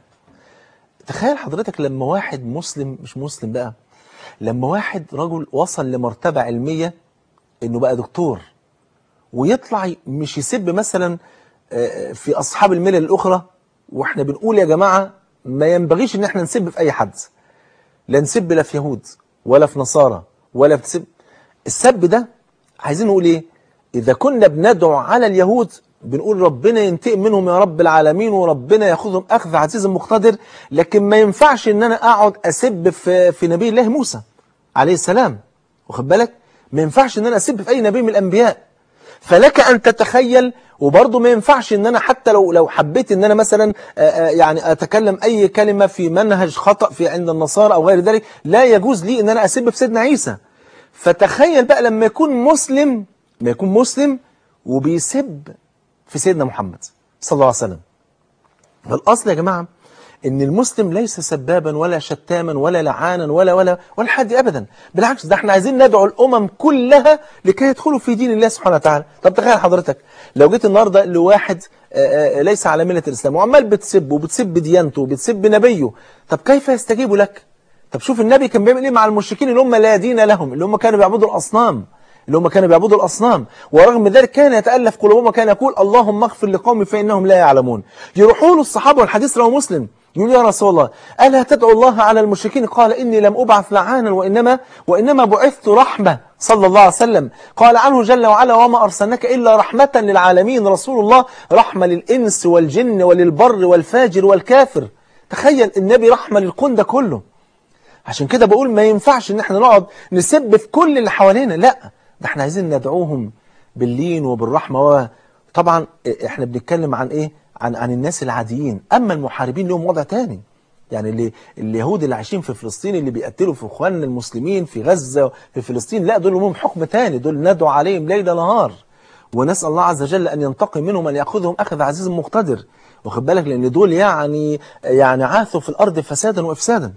تخيل حضرتك لما واحد مسلم مش مسلم بقى لما واحد رجل وصل لمرتبة علمية انه بقى دكتور ويطلع مش يسب مثلا في أصحاب الملل الأخرى واحنا بنقول يا جماعة ما ينبغيش ان احنا نسب في أي حد لا نسب لا في يهود ولا في نصارى ولا في سب السب ده عايزين نقول ايه اذا كنا بندعو على اليهود بنقول ربنا ينتقم منهم يا رب العالمين وربنا ياخذهم اخذ عزيز مقتدر لكن ما ينفعش ان انا اقعد اسب في في نبي الله موسى عليه السلام واخد بالك ما ينفعش ان انا اسب في اي نبي من الانبياء فلك ان تتخيل وبرضه ما ينفعش ان انا حتى لو لو حبيت ان انا مثلا يعني اتكلم اي كلمه في منهج خطا في عند النصارى او غير ذلك لا يجوز لي ان انا اسب في سيدنا عيسى فتخيل بقى لما يكون مسلم ما يكون مسلم وبيسب في سيدنا محمد صلى الله عليه وسلم فالأصل يا جماعة ان المسلم ليس سبابا ولا شتاما ولا لعانا ولا ولا ولا حد ابدا بالعكس ده احنا عايزين ندعو الامم كلها لكي يدخلوا في دين الله سبحانه وتعالى طب تخيل حضرتك لو جيت النهارده لواحد ليس على مله الاسلام وعمال بتسب وبتسب ديانته وبتسب نبيه طب كيف يستجيب لك طب شوف النبي كان بيعمل ايه مع المشركين اللي هم لا دين لهم اللي هم كانوا بيعبدوا الاصنام اللي هم كانوا بيعبدوا الأصنام ورغم ذلك كان يتألف قلوبهم وكان يقول اللهم اغفر لقومي فإنهم لا يعلمون يروحوا له الصحابة والحديث رواه مسلم يقول يا رسول الله ألا تدعو الله على المشركين قال إني لم أبعث لعانا وإنما وإنما بعثت رحمة صلى الله عليه وسلم قال عنه جل وعلا وما أرسلناك إلا رحمة للعالمين رسول الله رحمة للإنس والجن وللبر والفاجر والكافر تخيل النبي رحمة للكون ده كله عشان كده بقول ما ينفعش ان احنا نقعد نسب في كل اللي حوالينا لا ده احنا عايزين ندعوهم باللين وبالرحمة طبعا احنا بنتكلم عن ايه عن عن الناس العاديين اما المحاربين لهم وضع تاني يعني اللي اليهود اللي عايشين في فلسطين اللي بيقتلوا في اخواننا المسلمين في غزة في فلسطين لا دول لهم حكم تاني دول ندعو عليهم ليل نهار ونسأل الله عز وجل أن ينتقم منهم أن يأخذهم أخذ عزيز مقتدر واخد بالك لأن دول يعني يعني عاثوا في الأرض فسادا وإفسادا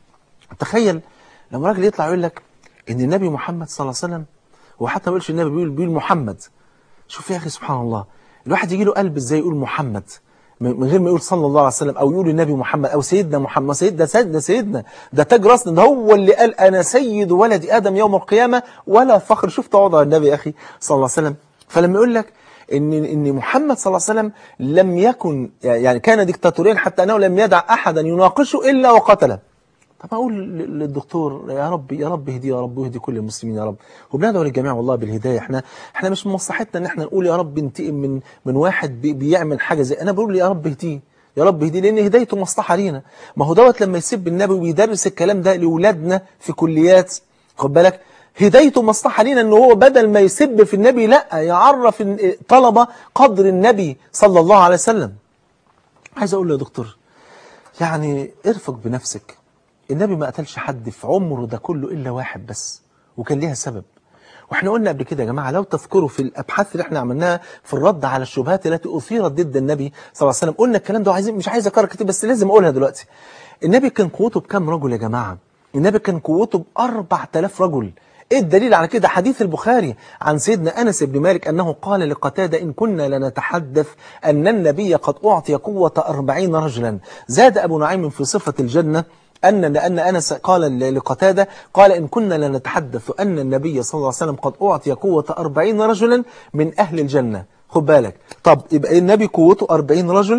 تخيل لما راجل يطلع يقول لك إن النبي محمد صلى الله عليه وسلم هو حتى ما بيقولش النبي بيقول بيقول محمد شوف يا أخي سبحان الله الواحد يجي له قلب إزاي يقول محمد من غير ما يقول صلى الله عليه وسلم أو يقول النبي محمد أو سيدنا محمد سيدنا سيدنا سيدنا ده تاج راسنا ده هو اللي قال أنا سيد ولد آدم يوم القيامة ولا فخر شفت وضع النبي يا أخي صلى الله عليه وسلم فلما يقول لك ان ان محمد صلى الله عليه وسلم لم يكن يعني كان ديكتاتوريا حتى انه لم يدع احدا يناقشه الا وقتله طب اقول للدكتور يا رب يا رب اهدي يا رب واهدي كل المسلمين يا رب وبندعو للجميع والله بالهدايه احنا احنا مش من مصلحتنا ان احنا نقول يا رب انتقم من من واحد بي بيعمل حاجه زي انا بقول يا رب اهديه يا رب اهديه لان هدايته مصلحه لينا ما هو دوت لما يسب النبي ويدرس الكلام ده لاولادنا في كليات خد بالك هدايته مصلحة لينا ان هو بدل ما يسب في النبي لا يعرف طلبة قدر النبي صلى الله عليه وسلم عايز اقول له يا دكتور يعني ارفق بنفسك النبي ما قتلش حد في عمره ده كله الا واحد بس وكان ليها سبب واحنا قلنا قبل كده يا جماعة لو تذكروا في الابحاث اللي احنا عملناها في الرد على الشبهات التي اثيرت ضد النبي صلى الله عليه وسلم قلنا الكلام ده وعايزين مش عايز اكرر كتير بس لازم اقولها دلوقتي النبي كان قوته بكام رجل يا جماعة النبي كان قوته ب 4000 رجل ايه الدليل على كده حديث البخاري عن سيدنا أنس بن مالك أنه قال لقتادة إن كنا لنتحدث أن النبي قد أعطي قوة أربعين رجلا زاد أبو نعيم في صفة الجنة أن لأن أنس قال لقتادة قال إن كنا لنتحدث أن النبي صلى الله عليه وسلم قد أعطي قوة أربعين رجلا من أهل الجنة خد بالك طب يبقى النبي قوته أربعين رجل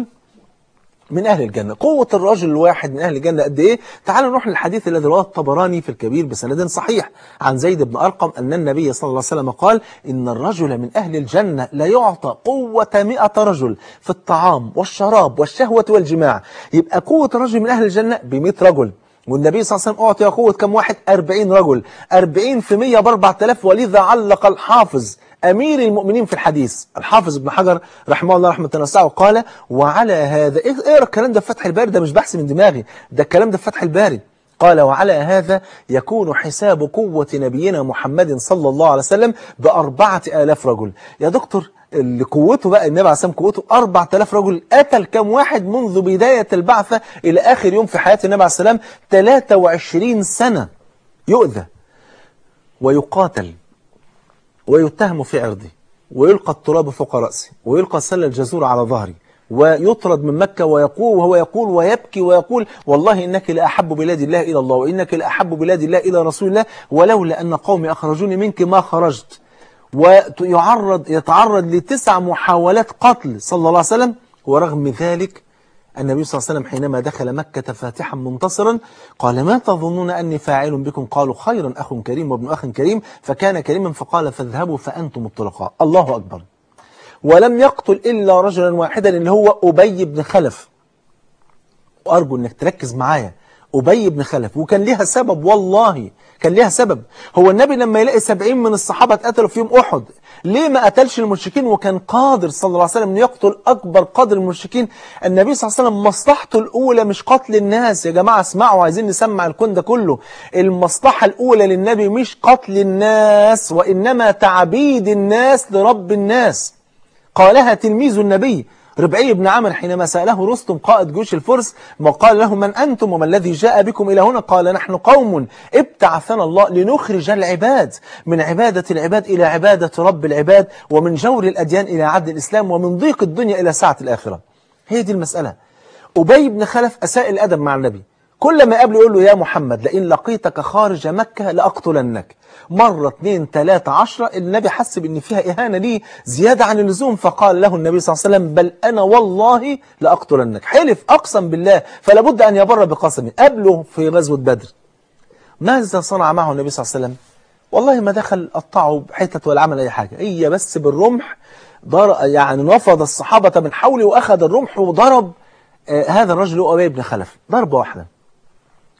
من أهل الجنة قوة الرجل الواحد من أهل الجنة قد إيه تعالوا نروح للحديث الذي رواه الطبراني في الكبير بسند صحيح عن زيد بن أرقم أن النبي صلى الله عليه وسلم قال إن الرجل من أهل الجنة لا يعطى قوة مئة رجل في الطعام والشراب والشهوة والجماع يبقى قوة الرجل من أهل الجنة بمئة رجل والنبي صلى الله عليه وسلم أعطي قوة كم واحد أربعين رجل أربعين في مية بأربعة آلاف ولذا علق الحافظ أمير المؤمنين في الحديث الحافظ ابن حجر رحمه الله رحمة واسعة قال وعلى هذا اقرا الكلام ده في فتح الباري ده مش بحث من دماغي ده الكلام ده في فتح الباري قال وعلى هذا يكون حساب قوة نبينا محمد صلى الله عليه وسلم بأربعة آلاف رجل يا دكتور اللي قوته بقى النبي عليه السلام قوته 4000 رجل قتل كم واحد منذ بداية البعثة إلى آخر يوم في حياة النبي عليه السلام 23 سنة يؤذى ويقاتل ويتهم في عرضه ويلقى التراب فوق رأسه ويلقى سل الجزور على ظهري ويطرد من مكة ويقول وهو يقول ويبكي ويقول والله إنك لأحب بلاد الله إلى الله وإنك لأحب بلاد الله إلى رسول الله ولولا أن قومي أخرجوني منك ما خرجت ويعرض يتعرض لتسع محاولات قتل صلى الله عليه وسلم ورغم ذلك النبي صلى الله عليه وسلم حينما دخل مكة فاتحا منتصرا قال ما تظنون أني فاعل بكم قالوا خيرا أخ كريم وابن أخ كريم فكان كريما فقال فاذهبوا فأنتم الطلقاء الله أكبر ولم يقتل إلا رجلا واحدا اللي هو أبي بن خلف وأرجو أنك تركز معايا أبي بن خلف وكان ليها سبب والله كان ليها سبب هو النبي لما يلاقي سبعين من الصحابة اتقتلوا في يوم أحد ليه ما قتلش المشركين وكان قادر صلى الله عليه وسلم أن يقتل أكبر قدر المشركين النبي صلى الله عليه وسلم مصلحته الأولى مش قتل الناس يا جماعة اسمعوا عايزين نسمع الكون ده كله المصلحة الأولى للنبي مش قتل الناس وإنما تعبيد الناس لرب الناس قالها تلميذ النبي ربعي بن عمر حينما سأله رستم قائد جيوش الفرس وقال له من أنتم وما الذي جاء بكم إلى هنا قال نحن قوم ابتعثنا الله لنخرج العباد من عبادة العباد إلى عبادة رب العباد ومن جور الأديان إلى عدل الإسلام ومن ضيق الدنيا إلى سعة الآخرة هي دي المسألة أبي بن خلف أساء الأدب مع النبي كل ما قبله يقول له يا محمد لئن لقيتك خارج مكة لأقتلنك مرة اثنين ثلاثة عشرة النبي حس بأن فيها إهانة ليه زيادة عن اللزوم فقال له النبي صلى الله عليه وسلم بل أنا والله لأقتلنك حلف أقسم بالله فلا بد أن يبر بقسمه قبله في غزوة بدر ماذا صنع معه النبي صلى الله عليه وسلم والله ما دخل قطعه بحتة ولا عمل أي حاجة هي بس بالرمح ضر يعني نفض الصحابة من حوله وأخذ الرمح وضرب آه هذا الرجل أبي بن خلف ضربة واحدة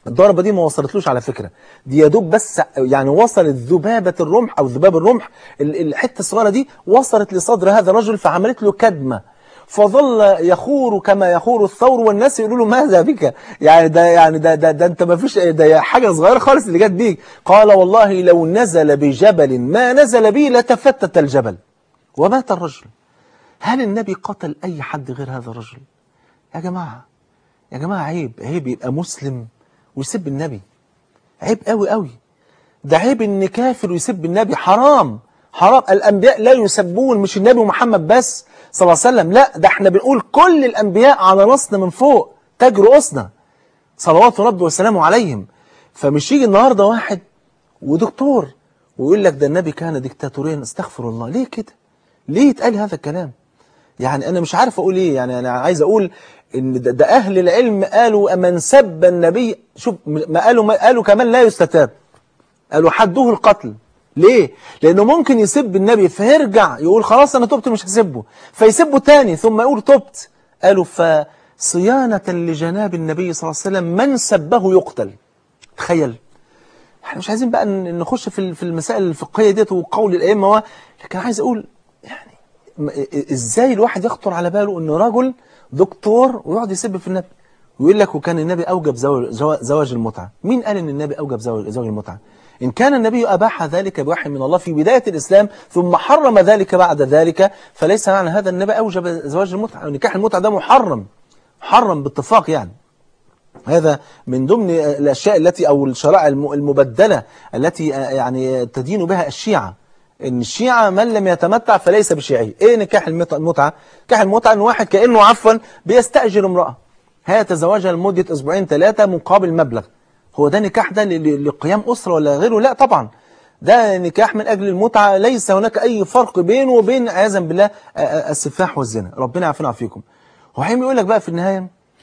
الضربة دي ما وصلتلوش على فكرة دي يا دوب بس يعني وصلت ذبابة الرمح أو ذباب الرمح ال- الحتة الصغيرة دي وصلت لصدر هذا الرجل فعملت له كدمة فظل يخور كما يخور الثور والناس يقولوا له ماذا بك يعني ده يعني ده ده, ده انت ما فيش ده حاجه صغيره خالص اللي جت بيك قال والله لو نزل بجبل ما نزل به لتفتت الجبل ومات الرجل هل النبي قتل اي حد غير هذا الرجل يا جماعه يا جماعه عيب عيب يبقى مسلم ويسب النبي عيب قوي قوي ده عيب ان كافر ويسب النبي حرام حرام الانبياء لا يسبون مش النبي محمد بس صلى الله عليه وسلم لا ده احنا بنقول كل الانبياء على راسنا من فوق تاج رؤوسنا صلوات ربي وسلامه عليهم فمش يجي النهارده واحد ودكتور ويقول لك ده النبي كان ديكتاتورين استغفر الله ليه كده ليه يتقال هذا الكلام يعني انا مش عارف اقول ايه يعني انا عايز اقول ان ده, ده اهل العلم قالوا من سب النبي شوف ما قالوا ما قالوا كمان لا يستتاب قالوا حده القتل ليه؟ لأنه ممكن يسب النبي فيرجع يقول خلاص أنا تبت مش هسبه فيسبه تاني ثم يقول تبت قالوا فصيانة لجناب النبي صلى الله عليه وسلم من سبه يقتل تخيل احنا مش عايزين بقى نخش في في المسائل الفقهية ديت وقول الأئمة لكن عايز أقول يعني ازاي الواحد يخطر على باله انه رجل دكتور ويقعد يسب في النبي ويقول لك وكان النبي أوجب زواج, زواج المتعة مين قال ان النبي أوجب زواج, زواج المتعة إن كان النبي أباح ذلك بوحي من الله في بداية الإسلام ثم حرم ذلك بعد ذلك فليس معنى هذا النبي أوجب زواج المتعة نكاح المتعة ده محرم محرم باتفاق يعني هذا من ضمن الأشياء التي أو الشرائع المبدلة التي يعني تدين بها الشيعة إن الشيعة من لم يتمتع فليس بشيعي إيه نكاح المتعة؟ نكاح المتعة إن واحد كأنه عفوا بيستأجر امرأة هيتزوجها لمدة أسبوعين ثلاثة مقابل مبلغ هو ده نكاح ده لقيام أسرة ولا غيره لا طبعا ده نكاح من أجل المتعة ليس هناك أي فرق بينه وبين عياذا بالله السفاح والزنا ربنا يعافينا ويعافيكم وحين يقول لك بقى في النهاية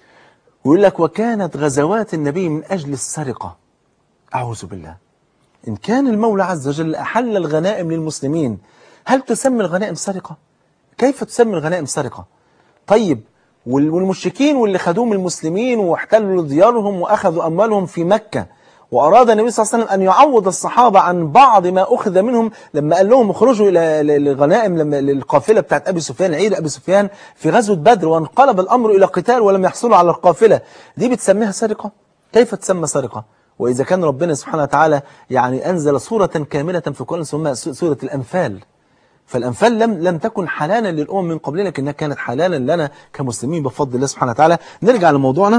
يقول لك وكانت غزوات النبي من أجل السرقة أعوذ بالله إن كان المولى عز وجل أحل الغنائم للمسلمين هل تسمى الغنائم سرقة؟ كيف تسمى الغنائم سرقة؟ طيب والمشركين واللي خدوهم المسلمين واحتلوا ديارهم وأخذوا أموالهم في مكة وأراد النبي صلى الله عليه وسلم أن يعوض الصحابة عن بعض ما أخذ منهم لما قال لهم اخرجوا إلى الغنائم لما للقافلة بتاعت أبي سفيان عيد أبي سفيان في غزوة بدر وانقلب الأمر إلى قتال ولم يحصلوا على القافلة دي بتسميها سرقة؟ كيف تسمى سرقة؟ وإذا كان ربنا سبحانه وتعالى يعني أنزل سورة كاملة في القرآن اسمها سورة الأنفال فالأنفال لم لم تكن حلالا للأمم من قبلنا لكنها كانت حلالا لنا كمسلمين بفضل الله سبحانه وتعالى نرجع لموضوعنا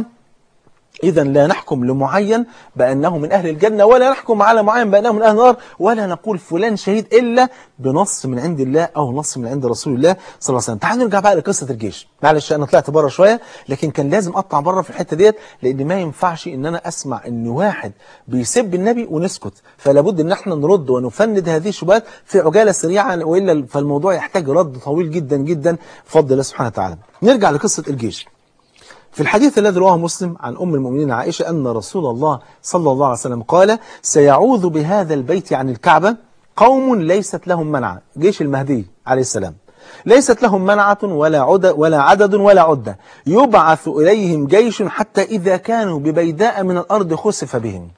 إذا لا نحكم لمعين بأنه من أهل الجنة ولا نحكم على معين بأنه من أهل النار ولا نقول فلان شهيد إلا بنص من عند الله أو نص من عند رسول الله صلى الله عليه وسلم تعالوا نرجع بقى لقصة الجيش معلش أنا طلعت بره شوية لكن كان لازم أطلع بره في الحتة ديت لأن ما ينفعش إن أنا أسمع إن واحد بيسب النبي ونسكت فلا بد إن احنا نرد ونفند هذه الشبهات في عجالة سريعة وإلا فالموضوع يحتاج رد طويل جدا جدا بفضل الله سبحانه وتعالى نرجع لقصة الجيش في الحديث الذي رواه مسلم عن أم المؤمنين عائشة أن رسول الله صلى الله عليه وسلم قال سيعوذ بهذا البيت عن الكعبة قوم ليست لهم منعة جيش المهدي عليه السلام ليست لهم منعة ولا, عدد ولا عدد ولا عدة يبعث إليهم جيش حتى إذا كانوا ببيداء من الأرض خسف بهم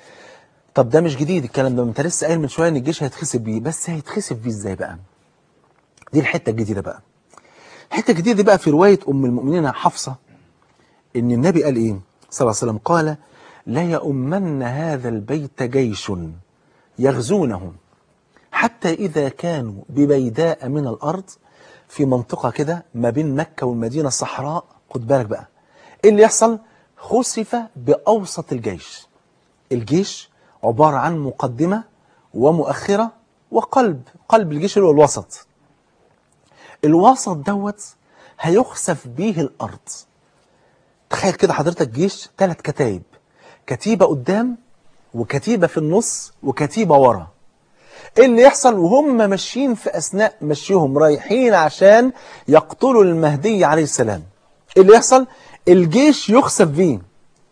طب ده مش جديد الكلام ده انت لسه قايل من شويه ان الجيش هيتخسف بيه بس هيتخسف بيه ازاي بقى دي الحته الجديده بقى الحته الجديده دي بقى في روايه ام المؤمنين حفصه ان النبي قال ايه صلى الله عليه وسلم قال لا يؤمن هذا البيت جيش يغزونه حتى إذا كانوا ببيداء من الأرض في منطقة كده ما بين مكة والمدينة الصحراء خد بالك بقى إيه اللي يحصل خسف بأوسط الجيش الجيش عبارة عن مقدمة ومؤخرة وقلب قلب الجيش اللي هو الوسط الوسط دوت هيخسف به الأرض تخيل كده حضرتك جيش ثلاث كتايب كتيبة قدام وكتيبة في النص وكتيبة ورا ايه اللي يحصل وهم ماشيين في أثناء مشيهم رايحين عشان يقتلوا المهدي عليه السلام ايه اللي يحصل الجيش يخسف بيه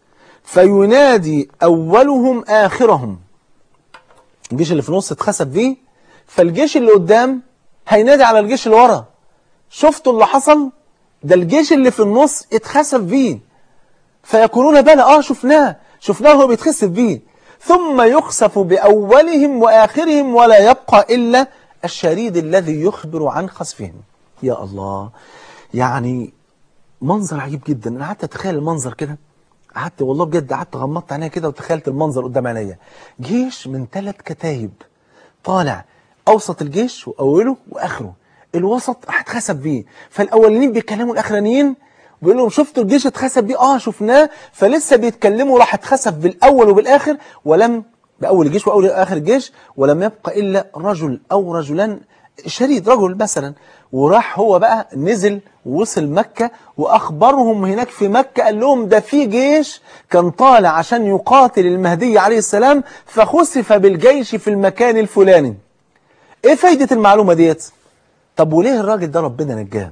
فينادي أولهم آخرهم الجيش اللي في النص اتخسف بيه فالجيش اللي قدام هينادي على الجيش اللي ورا شفتوا اللي حصل ده الجيش اللي في النص اتخسف بيه فيقولون بلى اه شفناه شفناه هو بيتخسف بيه ثم يخسف بأولهم وآخرهم ولا يبقى إلا الشريد الذي يخبر عن خسفهم يا الله يعني منظر عجيب جدا انا قعدت اتخيل المنظر كده قعدت والله بجد قعدت غمضت عينيا كده وتخيلت المنظر قدام عينيا جيش من ثلاث كتايب طالع اوسط الجيش واوله واخره الوسط هتخسف بيه فالاولانيين بيتكلموا الاخرانيين بيقول لهم شفتوا الجيش اتخسف بيه اه شفناه فلسه بيتكلموا راح اتخسف بالاول وبالاخر ولم باول الجيش واول اخر الجيش ولم يبقى الا رجل او رجلان شريد رجل مثلا وراح هو بقى نزل ووصل مكة وأخبرهم هناك في مكة قال لهم ده في جيش كان طالع عشان يقاتل المهدي عليه السلام فخسف بالجيش في المكان الفلاني ايه فايدة المعلومة ديت طب وليه الراجل ده ربنا نجاه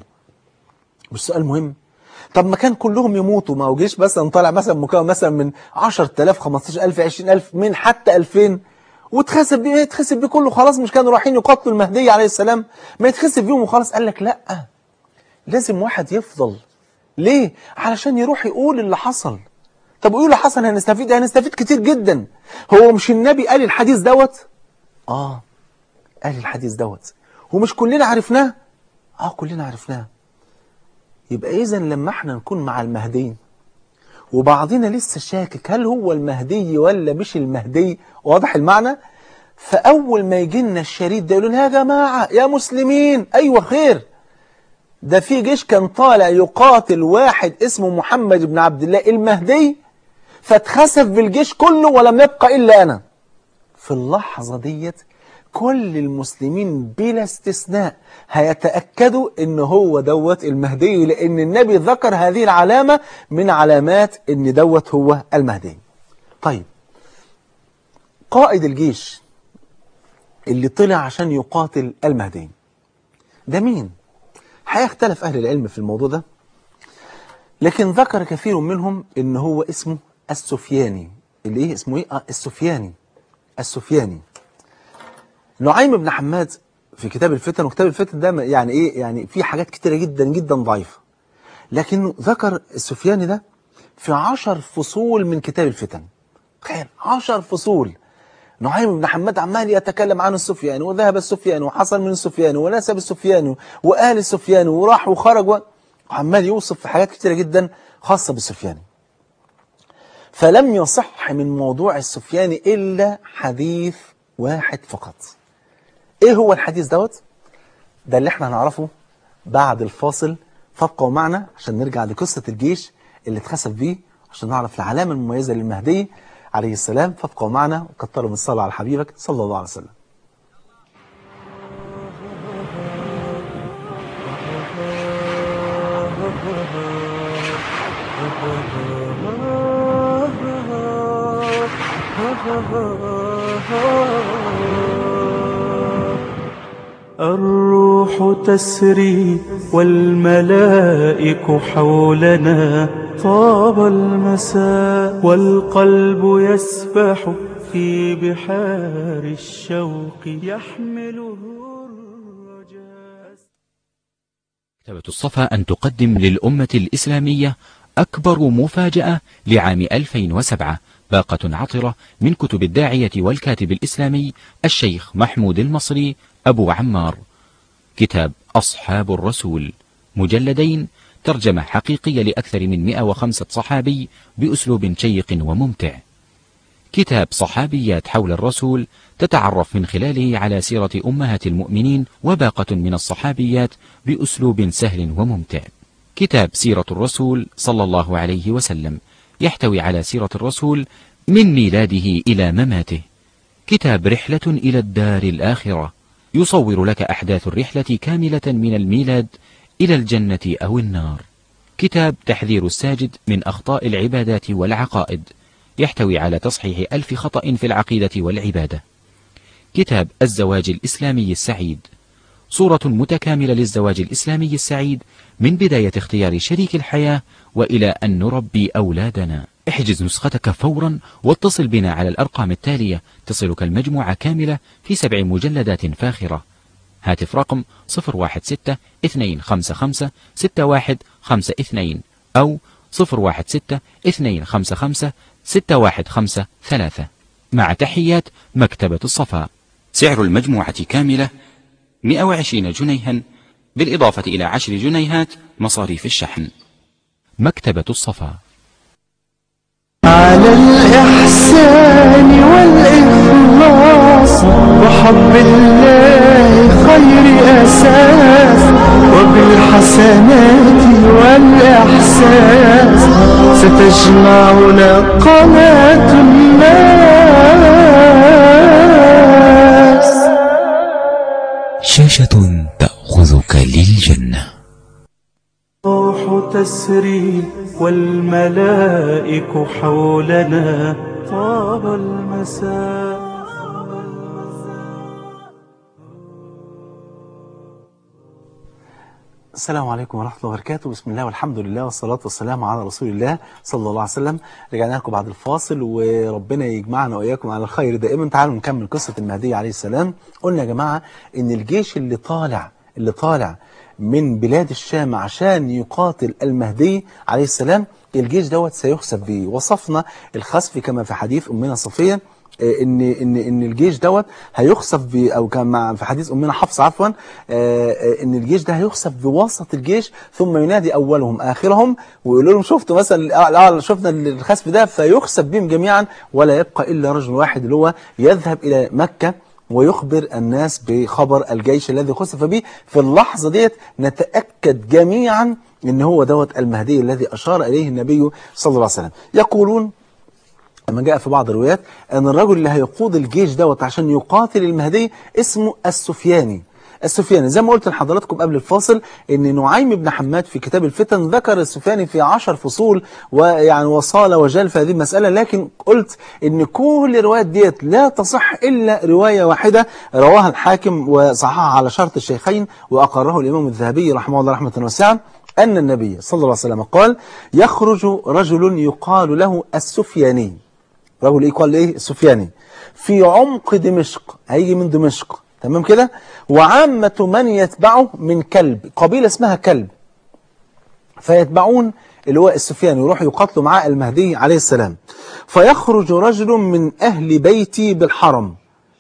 مش سؤال مهم طب ما كان كلهم يموتوا ما هو جيش مثلا طالع مثلا مكون مثلا من 10000 15000 20000 من حتى 2000 واتخسف بيه يتخسف بيه كله خلاص مش كانوا رايحين يقاتلوا المهدي عليه السلام ما يتخسف بيهم وخلاص قال لك لا لازم واحد يفضل ليه علشان يروح يقول اللي حصل طب يقول اللي حصل هنستفيد هنستفيد كتير جدا هو مش النبي قال الحديث دوت اه قال الحديث دوت ومش كلنا عرفناه اه كلنا عرفناه يبقى اذا لما احنا نكون مع المهدي وبعضنا لسه شاكك هل هو المهدي ولا مش المهدي واضح المعنى فأول ما يجي لنا الشريط ده يقولون يا جماعة يا مسلمين أيوة خير ده في جيش كان طالع يقاتل واحد اسمه محمد بن عبد الله المهدي فاتخسف بالجيش كله ولم يبقى إلا أنا في اللحظة ديت كل المسلمين بلا استثناء هيتأكدوا ان هو دوت المهدي لان النبي ذكر هذه العلامة من علامات ان دوت هو المهدي طيب قائد الجيش اللي طلع عشان يقاتل المهدي ده مين هيختلف اهل العلم في الموضوع ده لكن ذكر كثير منهم ان هو اسمه السفياني اللي ايه اسمه ايه آه السفياني السفياني نعيم بن حماد في كتاب الفتن وكتاب الفتن ده يعني ايه يعني في حاجات كتيرة جدا جدا ضعيفة لكنه ذكر السفياني ده في عشر فصول من كتاب الفتن تخيل عشر فصول نعيم بن حماد عمال يتكلم عن السفياني وذهب السفياني وحصل من السفياني ونسب السفياني وآل السفياني وراح وخرج وعمال يوصف في حاجات كتيرة جدا خاصة بالسفياني فلم يصح من موضوع السفياني إلا حديث واحد فقط ايه هو الحديث دوت ده اللي احنا هنعرفه بعد الفاصل فابقوا معنا عشان نرجع لقصة الجيش اللي اتخسف بيه عشان نعرف العلامة المميزة للمهدي عليه السلام فابقوا معنا وكتروا من الصلاة على حبيبك صلى الله عليه وسلم
الروح تسري والملائك حولنا طاب المساء والقلب يسبح في بحار الشوق يحمله الرجاء
مكتبة الصفا أن تقدم للأمة الإسلامية أكبر مفاجأة لعام 2007 باقة عطرة من كتب الداعية والكاتب الإسلامي الشيخ محمود المصري أبو عمار كتاب أصحاب الرسول مجلدين ترجمة حقيقية لأكثر من 105 صحابي بأسلوب شيق وممتع كتاب صحابيات حول الرسول تتعرف من خلاله على سيرة أمهات المؤمنين وباقة من الصحابيات بأسلوب سهل وممتع كتاب سيرة الرسول صلى الله عليه وسلم يحتوي على سيرة الرسول من ميلاده إلى مماته كتاب رحلة إلى الدار الآخرة يصور لك أحداث الرحلة كاملة من الميلاد إلى الجنة أو النار كتاب تحذير الساجد من أخطاء العبادات والعقائد يحتوي على تصحيح ألف خطأ في العقيدة والعبادة كتاب الزواج الإسلامي السعيد صورة متكاملة للزواج الإسلامي السعيد من بداية اختيار شريك الحياة وإلى أن نربي أولادنا احجز نسختك فورا واتصل بنا على الأرقام التالية تصلك المجموعة كاملة في سبع مجلدات فاخرة هاتف رقم 016 255 6152 أو 016 255 615 3 مع تحيات مكتبة الصفا سعر المجموعة كاملة 120 جنيها بالإضافة إلى 10 جنيهات مصاريف الشحن مكتبة الصفا
على الإحسان والإخلاص وحب الله خير أساس وبالحسنات والإحساس ستجمعنا قناة الناس
شاشة تأخذك للجنة
الروح تسري والملائك حولنا طاب المساء
السلام عليكم ورحمة الله وبركاته بسم الله والحمد لله والصلاة والسلام على رسول الله صلى الله عليه وسلم رجعنا لكم بعد الفاصل وربنا يجمعنا وإياكم على الخير دائما تعالوا نكمل قصة المهدي عليه السلام قلنا يا جماعة إن الجيش اللي طالع اللي طالع من بلاد الشام عشان يقاتل المهدي عليه السلام الجيش دوت سيخسف به وصفنا الخسف كما في حديث أمنا صفية آه، ان ان ان الجيش دوت هيخسف ب او كان مع في حديث امنا حفصه عفوا آه، آه، ان الجيش ده هيخسف بوسط الجيش ثم ينادي اولهم اخرهم ويقول لهم شفتوا مثلا الأعلى شفنا الخسف ده فيخسف بهم جميعا ولا يبقى الا رجل واحد اللي هو يذهب الى مكه ويخبر الناس بخبر الجيش الذي خسف به في اللحظه ديت نتاكد جميعا ان هو دوت المهدي الذي اشار اليه النبي صلى الله عليه وسلم يقولون لما جاء في بعض الروايات ان الرجل اللي هيقود الجيش دوت عشان يقاتل المهدي اسمه السفياني السفياني زي ما قلت لحضراتكم قبل الفاصل ان نعيم بن حماد في كتاب الفتن ذكر السفياني في عشر فصول ويعني وصال وجال في هذه المسألة لكن قلت ان كل الروايات ديت لا تصح الا رواية واحدة رواها الحاكم وصححها على شرط الشيخين واقره الامام الذهبي رحمه الله رحمة واسعة أن النبي صلى الله عليه وسلم قال يخرج رجل يقال له السفياني رجل ايه قال ايه السفياني في عمق دمشق هيجي من دمشق تمام كده وعامة من يتبعه من كلب قبيلة اسمها كلب فيتبعون اللي هو السفياني يروحوا يقاتلوا معاه المهدي عليه السلام فيخرج رجل من أهل بيتي بالحرم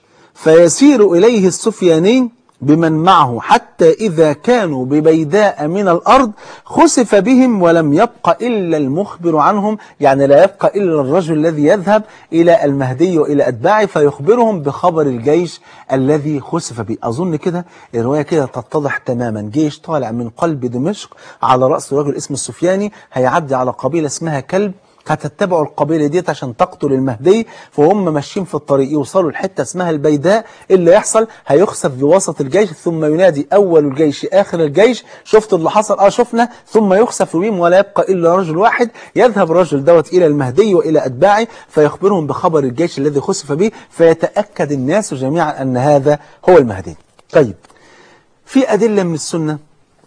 فيسير إليه السفياني بمن معه حتى إذا كانوا ببيداء من الأرض خسف بهم ولم يبق إلا المخبر عنهم يعني لا يبقى إلا الرجل الذي يذهب إلى المهدي وإلى أتباعه فيخبرهم بخبر الجيش الذي خسف به أظن كده الرواية كده تتضح تماما جيش طالع من قلب دمشق على رأس رجل اسمه السفياني هيعدي على قبيلة اسمها كلب هتتبعوا القبيلة ديت عشان تقتل المهدي فهم ماشيين في الطريق يوصلوا لحتة اسمها البيداء اللي يحصل هيخسف بوسط الجيش ثم ينادي أول الجيش آخر الجيش شفتوا اللي حصل اه شفنا ثم يخسف بهم ولا يبقى إلا رجل واحد يذهب الرجل دوت إلى المهدي وإلى أتباعه فيخبرهم بخبر الجيش الذي خسف به فيتأكد الناس جميعا أن هذا هو المهدي طيب في أدلة من السنة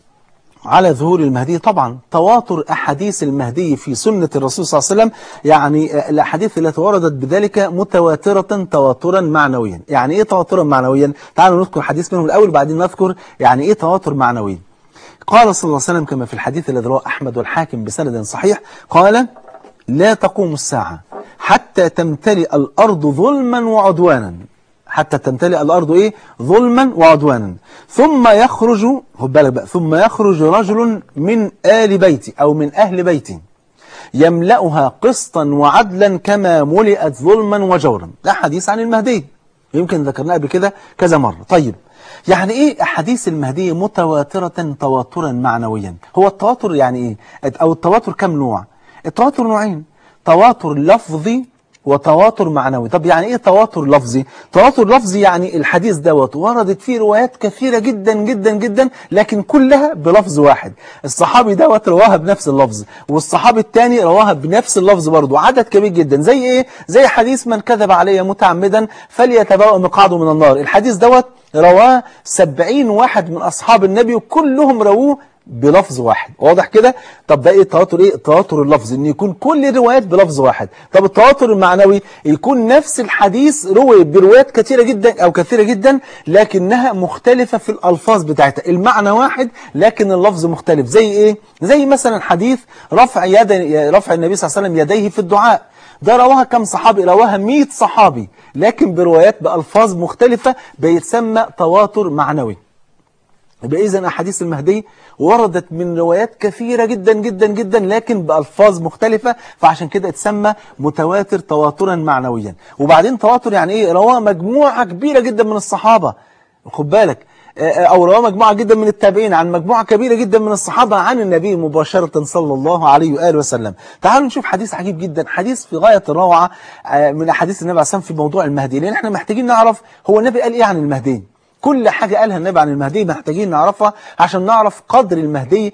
على ظهور المهدي طبعا تواتر أحاديث المهدي في سنة الرسول صلى الله عليه وسلم يعني الأحاديث التي وردت بذلك متواترة تواترا معنويا يعني إيه تواترا معنويا تعالوا نذكر حديث منهم الأول بعدين نذكر يعني إيه تواتر معنوي قال صلى الله عليه وسلم كما في الحديث الذي رواه أحمد والحاكم بسند صحيح قال لا تقوم الساعة حتى تمتلئ الأرض ظلما وعدوانا حتى تمتلئ الأرض إيه ظلما وعدوانا ثم يخرج خد بالك بقى ثم يخرج رجل من آل بيتي أو من أهل بيتي يملأها قسطا وعدلا كما ملئت ظلما وجورا ده حديث عن المهدي يمكن ذكرناه قبل كده كذا مرة طيب يعني ايه احاديث المهدي متواترة تواترا معنويا هو التواتر يعني ايه او التواتر كم نوع التواتر نوعين تواتر لفظي وتواتر معنوي طب يعني ايه تواتر لفظي تواتر لفظي يعني الحديث دوت وردت فيه روايات كثيرة جدا جدا جدا لكن كلها بلفظ واحد الصحابي دوت رواها بنفس اللفظ والصحابي الثاني رواها بنفس اللفظ برضه عدد كبير جدا زي ايه زي حديث من كذب علي متعمدا فليتبوأ مقعده من النار الحديث دوت رواه سبعين واحد من أصحاب النبي وكلهم رووه بلفظ واحد واضح كده طب ده ايه التواتر ايه التواتر اللفظي ان يكون كل الروايات بلفظ واحد طب التواتر المعنوي يكون نفس الحديث روي بروايات كثيره جدا او كثيره جدا لكنها مختلفه في الالفاظ بتاعتها المعنى واحد لكن اللفظ مختلف زي ايه زي مثلا حديث رفع يد رفع النبي صلى الله عليه وسلم يديه في الدعاء ده رواها كم صحابي رواها 100 صحابي لكن بروايات بألفاظ مختلفة بيتسمى تواتر معنوي يبقى إذن أحاديث المهدي وردت من روايات كثيرة جدا جدا جدا لكن بألفاظ مختلفة فعشان كده اتسمى متواتر تواترا معنويا وبعدين تواتر يعني إيه رواه مجموعة كبيرة جدا من الصحابة خد بالك أو رواه مجموعة جدا من التابعين عن مجموعة كبيرة جدا من الصحابة عن النبي مباشرة صلى الله عليه وآله وسلم تعالوا نشوف حديث عجيب جدا حديث في غاية الروعة من أحاديث النبي عليه الصلاة والسلام في موضوع المهدي لأن احنا محتاجين نعرف هو النبي قال إيه عن المهدي كل حاجة قالها النبي عن المهدي محتاجين نعرفها عشان نعرف قدر المهدي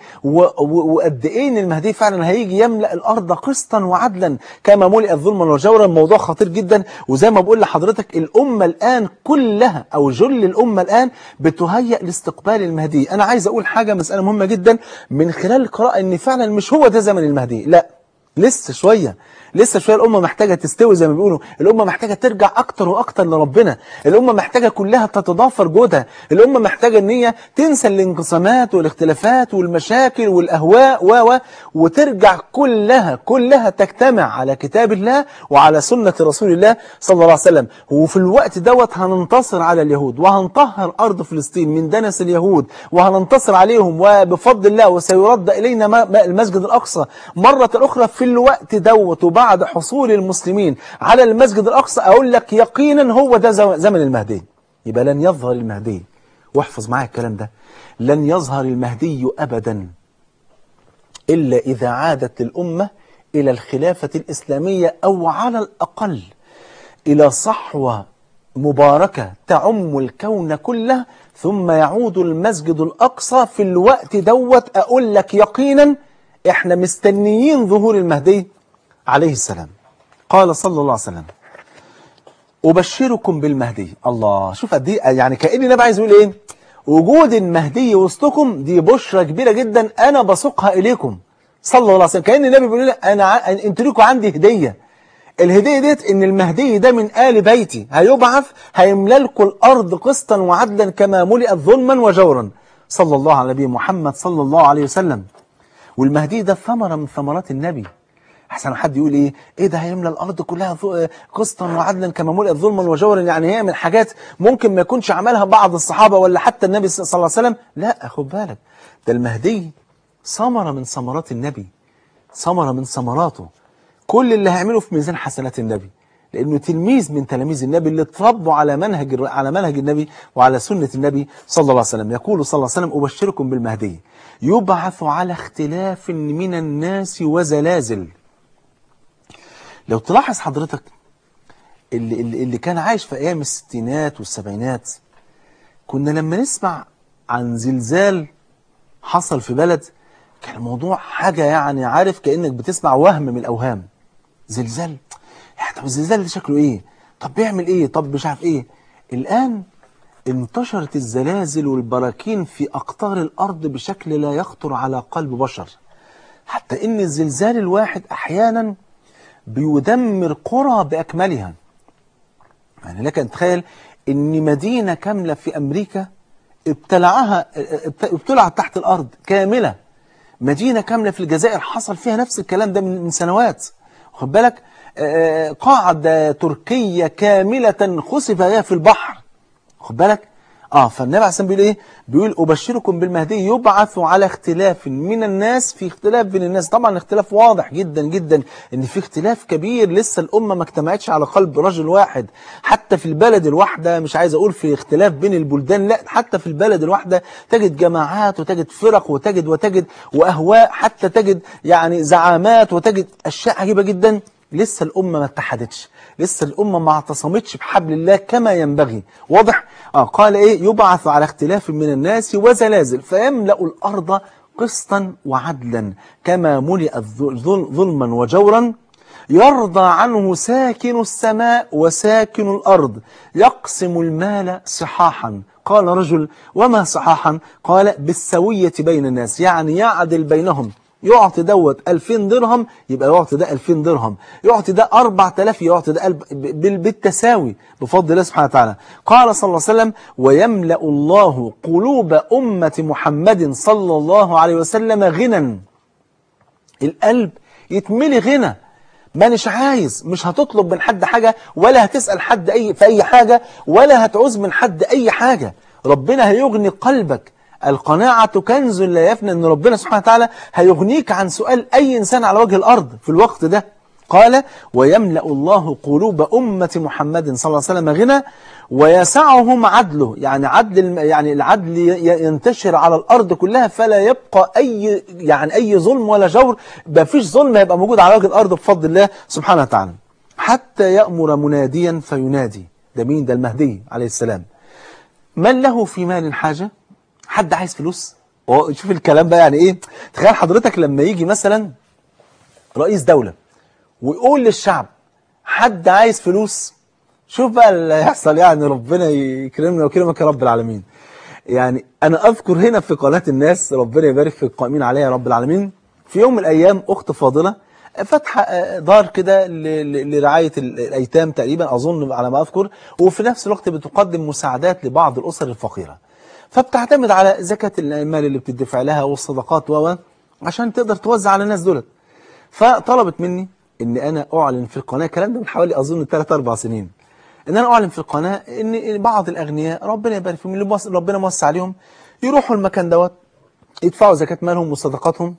وقد ايه ان المهدي فعلا هيجي يملأ الأرض قسطا وعدلا كما ملئت ظلما وجورا موضوع خطير جدا وزي ما بقول لحضرتك الأمة الآن كلها أو جل الأمة الآن بتهيأ لاستقبال المهدي أنا عايز أقول حاجة مسألة مهمة جدا من خلال القراءة ان فعلا مش هو ده زمن المهدي لا لسه شوية لسه شوية الأمة محتاجة تستوي زي ما بيقولوا الأمة محتاجة ترجع أكتر وأكتر لربنا الأمة محتاجة كلها تتضافر جهدها الأمة محتاجة أن هي تنسى الانقسامات والاختلافات والمشاكل والأهواء و و وترجع كلها كلها تجتمع على كتاب الله وعلى سنة رسول الله صلى الله عليه وسلم وفي الوقت دوت هننتصر على اليهود وهنطهر أرض فلسطين من دنس اليهود وهننتصر عليهم وبفضل الله وسيرد إلينا المسجد الأقصى مرة أخرى في الوقت دوت وبعد بعد حصول المسلمين على المسجد الأقصى أقول لك يقينا هو ده زمن المهدي يبقى لن يظهر المهدي واحفظ معايا الكلام ده لن يظهر المهدي أبدا إلا إذا عادت الأمة إلى الخلافة الإسلامية أو على الأقل إلى صحوة مباركة تعم الكون كله ثم يعود المسجد الأقصى في الوقت دوت أقول لك يقينا إحنا مستنيين ظهور المهدي عليه السلام قال صلى الله عليه وسلم أبشركم بالمهدي الله شوف قد ايه يعني كأن النبي عايز يقول ايه وجود المهدي وسطكم دي بشرة كبيرة جدا أنا بسوقها إليكم صلى الله عليه وسلم كأن النبي بيقول لنا أنا ع... انتوا لكم عندي هدية الهدية ديت ان المهدي ده من آل بيتي هيبعث هيملى لكم الأرض قسطا وعدلا كما ملئت ظلما وجورا صلى الله على نبي محمد صلى الله عليه وسلم والمهدي ده ثمرة من ثمرات النبي احسن حد يقول ايه ايه ده هيملى الارض كلها قسطا وعدلا كما ملئت ظلما وجورا يعني هي من حاجات ممكن ما يكونش عملها بعض الصحابه ولا حتى النبي صلى الله عليه وسلم لا خد بالك ده المهدي ثمره من ثمرات النبي ثمره من ثمراته كل اللي هيعمله في ميزان حسنات النبي لانه تلميذ من تلاميذ النبي اللي اتربوا على منهج على منهج النبي وعلى سنه النبي صلى الله عليه وسلم يقول صلى الله عليه وسلم ابشركم بالمهدي يبعث على اختلاف من الناس وزلازل لو تلاحظ حضرتك اللي, اللي, اللي كان عايش في أيام الستينات والسبعينات كنا لما نسمع عن زلزال حصل في بلد كان الموضوع حاجة يعني عارف كأنك بتسمع وهم من الأوهام زلزال طب الزلزال ده شكله إيه طب بيعمل إيه طب مش عارف إيه الآن انتشرت الزلازل والبراكين في أقطار الأرض بشكل لا يخطر على قلب بشر حتى إن الزلزال الواحد أحيانا بيدمر قرى بأكملها يعني لك أن تخيل أن مدينة كاملة في أمريكا ابتلعها ابتلعت تحت الأرض كاملة مدينة كاملة في الجزائر حصل فيها نفس الكلام ده من سنوات خد بالك قاعدة تركية كاملة خسف هي في البحر خد بالك اه فالنبي عليه الصلاه بيقول ايه بيقول ابشركم بالمهدي يبعث على اختلاف من الناس في اختلاف بين الناس طبعا اختلاف واضح جدا جدا ان في اختلاف كبير لسه الامه ما اجتمعتش على قلب رجل واحد حتى في البلد الواحده مش عايز اقول في اختلاف بين البلدان لا حتى في البلد الواحده تجد جماعات وتجد فرق وتجد وتجد واهواء حتى تجد يعني زعامات وتجد اشياء عجيبه جدا لسه الامه ما اتحدتش لسه الأمة ما اعتصمتش بحبل الله كما ينبغي واضح؟ آه قال إيه يبعث على اختلاف من الناس وزلازل فيملأ الأرض قسطا وعدلا كما ملئت ظلما وجورا يرضى عنه ساكن السماء وساكن الأرض يقسم المال صحاحا قال رجل وما صحاحا قال بالسوية بين الناس يعني يعدل بينهم يعطي دوت 2000 درهم يبقى يعطي ده 2000 درهم يعطي ده 4000 يعطي ده قلب بال- بالتساوي بفضل الله سبحانه وتعالى قال صلى الله عليه وسلم ويملأ الله قلوب أمة محمد صلى الله عليه وسلم غنى القلب يتملي غنى مانيش عايز مش هتطلب من حد حاجة ولا هتسأل حد أي في أي حاجة ولا هتعوز من حد أي حاجة ربنا هيغني قلبك القناعة كنز لا يفنى أن ربنا سبحانه وتعالى هيغنيك عن سؤال أي إنسان على وجه الأرض في الوقت ده قال ويملأ الله قلوب أمة محمد صلى الله عليه وسلم غنى ويسعهم عدله يعني عدل الم- يعني العدل ي- ينتشر على الأرض كلها فلا يبقى أي يعني أي ظلم ولا جور ما فيش ظلم هيبقى موجود على وجه الأرض بفضل الله سبحانه وتعالى حتى يأمر مناديا فينادي ده مين ده المهدي عليه السلام من له في مال حاجة حد عايز فلوس هو شوف الكلام بقى يعني ايه تخيل حضرتك لما يجي مثلا رئيس دولة ويقول للشعب حد عايز فلوس شوف بقى اللي هيحصل يعني ربنا يكرمنا ويكرمك يا رب العالمين يعني انا اذكر هنا في قناة الناس ربنا يبارك في القائمين عليها يا رب العالمين في يوم من الايام اخت فاضلة فاتحه آه، دار كده ل- ل- لرعاية ال- الايتام تقريبا اظن على ما اذكر وفي نفس الوقت بتقدم مساعدات لبعض الاسر الفقيرة فبتعتمد على زكاة المال اللي بتدفع لها والصدقات و عشان تقدر توزع على الناس دولت فطلبت مني ان انا اعلن في القناه الكلام ده من حوالي اظن 3 4 سنين ان انا اعلن في القناه ان بعض الاغنياء ربنا يبارك فيهم اللي موس- ربنا موسع عليهم يروحوا المكان دوت يدفعوا زكاه مالهم وصدقاتهم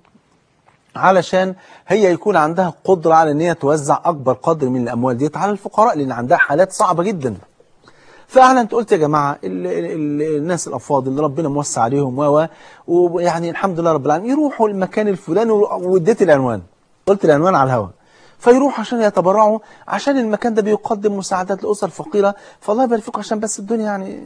علشان هي يكون عندها قدره على ان هي توزع اكبر قدر من الاموال ديت على الفقراء لان عندها حالات صعبه جدا فاعلنت قلت يا جماعه ال ال الناس الافاضل اللي ربنا موسع عليهم و و- ويعني الحمد لله رب العالمين يروحوا المكان الفلاني و- واديت العنوان قلت العنوان على الهواء فيروحوا عشان يتبرعوا عشان المكان ده بيقدم مساعدات لاسر فقيره فالله يبارك فيكم عشان بس الدنيا يعني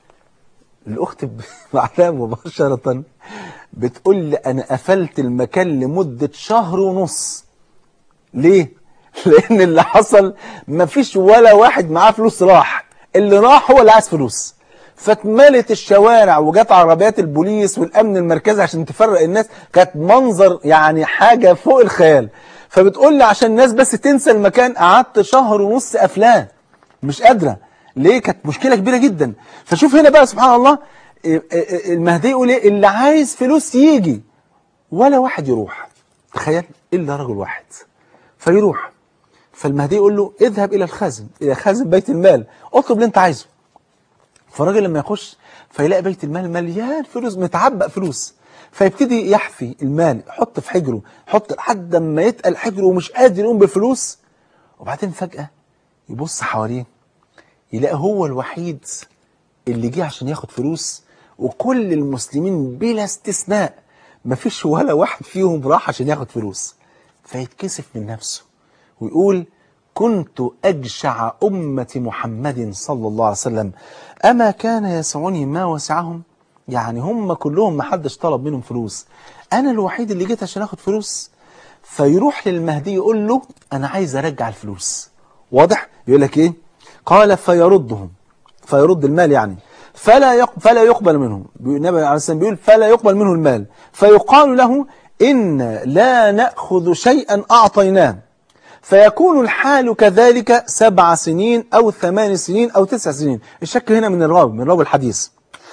الاخت ب- بعدها مباشره بتقول لي انا قفلت المكان لمده شهر ونص ليه؟ لأن اللي حصل مفيش ولا واحد معاه فلوس راح اللي راح هو اللي عايز فلوس فاتملت الشوارع وجت عربيات البوليس والأمن المركزي عشان تفرق الناس كانت منظر يعني حاجة فوق الخيال فبتقول لي عشان الناس بس تنسى المكان قعدت شهر ونص قافلاه مش قادرة ليه كانت مشكلة كبيرة جدا فشوف هنا بقى سبحان الله إيه إيه المهدي يقول ايه اللي عايز فلوس يجي ولا واحد يروح تخيل إلا رجل واحد فيروح فالمهدي يقول له اذهب إلى الخازن إلى خازن بيت المال اطلب اللي انت عايزه فالراجل لما يخش فيلاقي بيت المال مليان فلوس متعبق فلوس فيبتدي يحفي المال يحط في حجره يحط لحد ما يتقل حجره ومش قادر يقوم بفلوس وبعدين فجأة يبص حواليه يلاقي هو الوحيد اللي جه عشان ياخد فلوس وكل المسلمين بلا استثناء مفيش ولا واحد فيهم راح عشان ياخد فلوس فيتكسف من نفسه ويقول كنت أجشع أمة محمد صلى الله عليه وسلم أما كان يسعني ما وسعهم يعني هم كلهم ما حدش طلب منهم فلوس أنا الوحيد اللي جيت عشان أخد فلوس فيروح للمهدي يقول له أنا عايز أرجع الفلوس واضح يقول لك إيه قال فيردهم فيرد المال يعني فلا يق... فلا يقبل منهم النبي عليه السلام بيقول فلا يقبل منه المال فيقال له إن لا نأخذ شيئا أعطيناه فيكون الحال كذلك سبع سنين أو ثمان سنين أو تسع سنين الشك هنا من الراوي من راوي الحديث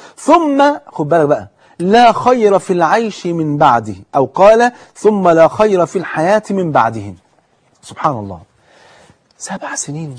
ثم خد بالك بقى لا خير في العيش من بعده أو قال ثم لا خير في الحياة من بعده سبحان الله سبع سنين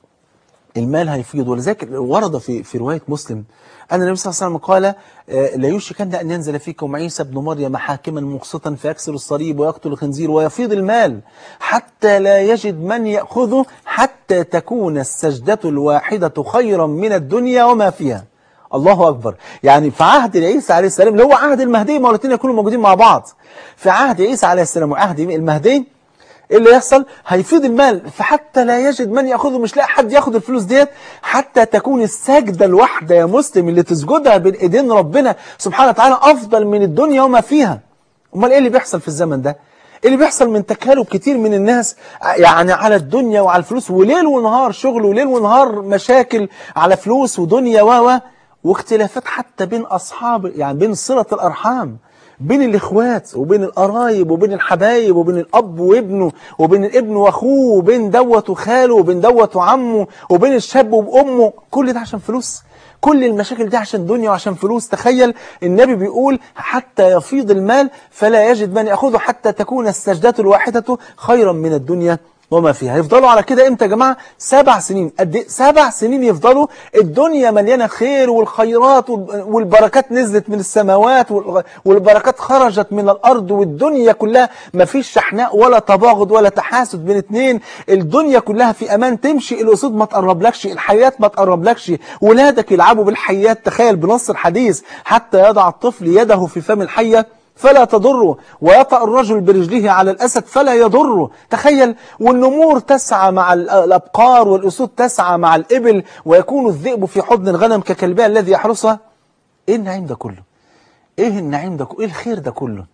المال هيفيض ولذلك ورد في في روايه مسلم ان النبي صلى الله عليه وسلم قال آه، لا يوشكن ان ينزل فيكم عيسى ابن مريم حاكما مقسطا فيكسر الصليب ويقتل الخنزير ويفيض المال حتى لا يجد من ياخذه حتى تكون السجده الواحده خيرا من الدنيا وما فيها الله اكبر يعني في عهد عيسى عليه السلام اللي هو عهد المهدي ما الاثنين يكونوا موجودين مع بعض في عهد عيسى عليه السلام وعهد المهدي ايه اللي يحصل هيفيض المال فحتى لا يجد من ياخذه مش لاقي حد ياخد الفلوس ديت حتى تكون السجده الواحده يا مسلم اللي تسجدها بين ايدين ربنا سبحانه وتعالى افضل من الدنيا وما فيها امال ايه اللي بيحصل في الزمن ده ايه اللي بيحصل من تكالب كتير من الناس يعني على الدنيا وعلى الفلوس وليل ونهار شغل وليل ونهار مشاكل على فلوس ودنيا و و واختلافات حتى بين أصحاب يعني بين صلة الأرحام بين الإخوات وبين القرايب وبين الحبايب وبين الأب وابنه وبين الابن وأخوه وبين دوت وخاله وبين دوت وعمه وبين الشاب وأمه كل ده عشان فلوس كل المشاكل دي عشان دنيا وعشان فلوس تخيل النبي بيقول حتى يفيض المال فلا يجد من يأخذه حتى تكون السجدة الواحدة خيرا من الدنيا وما فيها يفضلوا على كده امتى يا جماعة سبع سنين قد ايه سبع سنين يفضلوا الدنيا مليانة خير والخيرات وال- والبركات نزلت من السماوات وال- والبركات خرجت من الأرض والدنيا كلها ما فيش شحناء ولا تباغض ولا تحاسد بين اتنين الدنيا كلها في أمان تمشي الأسود ما تقربلكش الحيات ما تقربلكش ولادك يلعبوا بالحيات تخيل بنص الحديث حتى يضع الطفل يده في فم الحية فلا تضره ويطأ الرجل برجله على الأسد فلا يضره تخيل والنمور تسعى مع ال- الأبقار والأسود تسعى مع الإبل ويكون الذئب في حضن الغنم ككلبها الذي يحرسها إيه النعيم ده كله إيه النعيم ده كله إيه الخير ده كله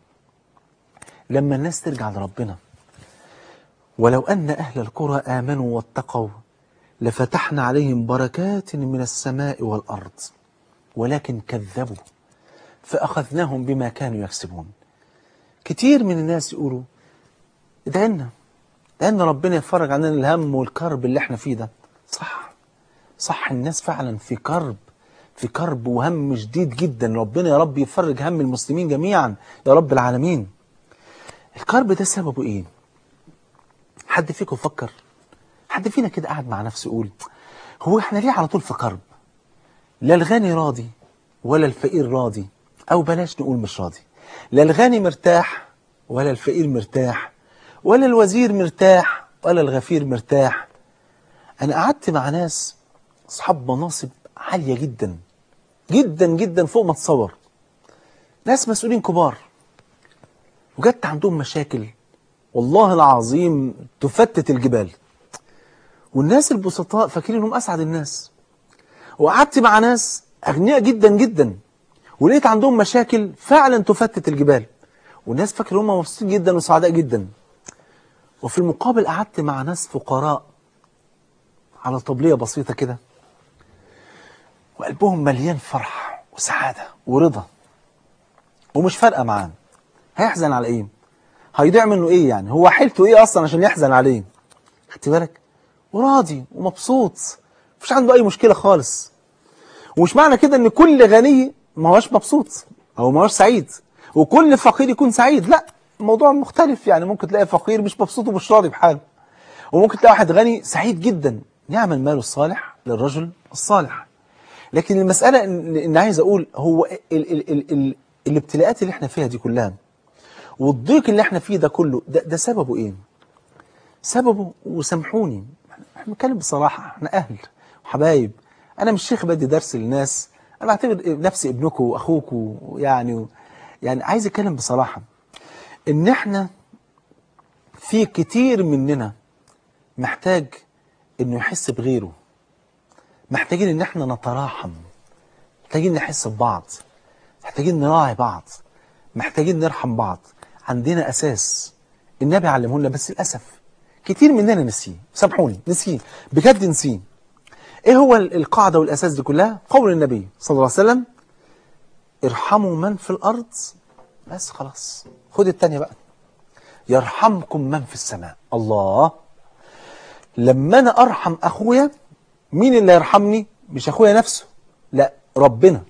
لما الناس ترجع لربنا ولو أن أهل القرى آمنوا واتقوا لفتحنا عليهم بركات من السماء والأرض ولكن كذبوا فأخذناهم بما كانوا يكسبون كتير من الناس يقولوا ادعي لنا ادعي لنا ربنا يفرج عننا الهم والكرب اللي احنا فيه ده صح صح الناس فعلا في كرب في كرب وهم شديد جدا ربنا يا رب يفرج هم المسلمين جميعا يا رب العالمين الكرب ده سببه ايه حد فيكم فكر حد فينا كده قاعد مع نفسه يقول هو احنا ليه على طول في كرب لا الغني راضي ولا الفقير راضي او بلاش نقول مش راضي لا الغني مرتاح ولا الفقير مرتاح ولا الوزير مرتاح ولا الغفير مرتاح انا قعدت مع ناس اصحاب مناصب عاليه جدا جدا جدا فوق ما تصور ناس مسؤولين كبار وجدت عندهم مشاكل والله العظيم تفتت الجبال والناس البسطاء فاكرين انهم اسعد الناس وقعدت مع ناس اغنياء جدا جدا ولقيت عندهم مشاكل فعلا تفتت الجبال والناس فاكر هم مبسوطين جدا وسعداء جدا وفي المقابل قعدت مع ناس فقراء على طبلية بسيطة كده وقلبهم مليان فرح وسعادة ورضا ومش فارقة معاه هيحزن على ايه هيضيع منه ايه يعني هو حيلته ايه اصلا عشان يحزن عليه خدت بالك وراضي ومبسوط مفيش عنده اي مشكلة خالص ومش معنى كده ان كل غني ما هوش مبسوط او ما هوش سعيد وكل فقير يكون سعيد لا الموضوع مختلف يعني ممكن تلاقي فقير مش مبسوط ومش راضي بحاله وممكن تلاقي واحد غني سعيد جدا نعم المال الصالح للرجل الصالح لكن المسألة ان, إن عايز اقول هو ال ال ال ال الابتلاءات اللي احنا فيها دي كلها والضيق اللي احنا فيه ده كله ده, ده سببه ايه سببه وسامحوني احنا بنتكلم بصراحة احنا اهل وحبايب انا مش شيخ بدي درس للناس انا بعتبر نفسي ابنكم واخوكم يعني يعني عايز اتكلم بصراحة ان احنا في كتير مننا محتاج انه يحس بغيره محتاجين ان احنا نتراحم محتاجين نحس ببعض محتاجين نراعي بعض محتاجين نرحم بعض عندنا اساس النبي علمه لنا بس للاسف كتير مننا نسيه سامحوني نسيه بجد نسيه ايه هو القاعده والاساس دي كلها قول النبي صلى الله عليه وسلم ارحموا من في الارض بس خلاص خد التانية بقى يرحمكم من في السماء الله لما انا ارحم اخويا مين اللي يرحمني مش اخويا نفسه لا ربنا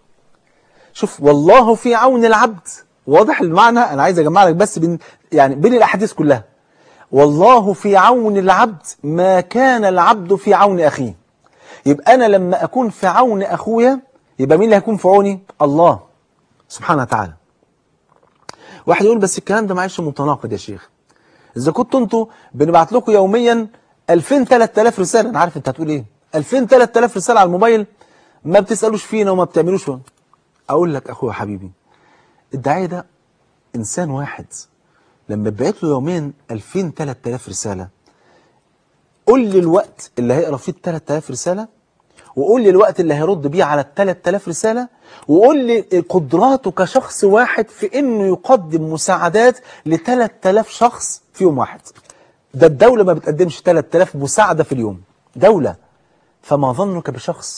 شوف والله في عون العبد واضح المعنى انا عايز اجمع لك بس بين يعني بين الاحاديث كلها والله في عون العبد ما كان العبد في عون اخيه يبقى انا لما اكون في عون اخويا يبقى مين اللي هيكون في عوني الله سبحانه وتعالى واحد يقول بس الكلام ده معلش متناقض يا شيخ اذا كنتوا انتوا بنبعت لكم يوميا 2000 3000 رساله انا عارف انت هتقول ايه 2000 3000 رساله على الموبايل ما بتسالوش فينا وما بتعملوش فينا. اقول لك اخويا حبيبي الداعيه ده انسان واحد لما تبعت له يوميا 2000 3000 رساله قول لي الوقت اللي هيقرا فيه ال 3000 رساله وقول لي الوقت اللي هيرد بيه على ال 3000 رساله وقول لي قدراته كشخص واحد في انه يقدم مساعدات ل 3000 شخص في يوم واحد ده الدوله ما بتقدمش 3000 مساعده في اليوم دوله فما ظنك بشخص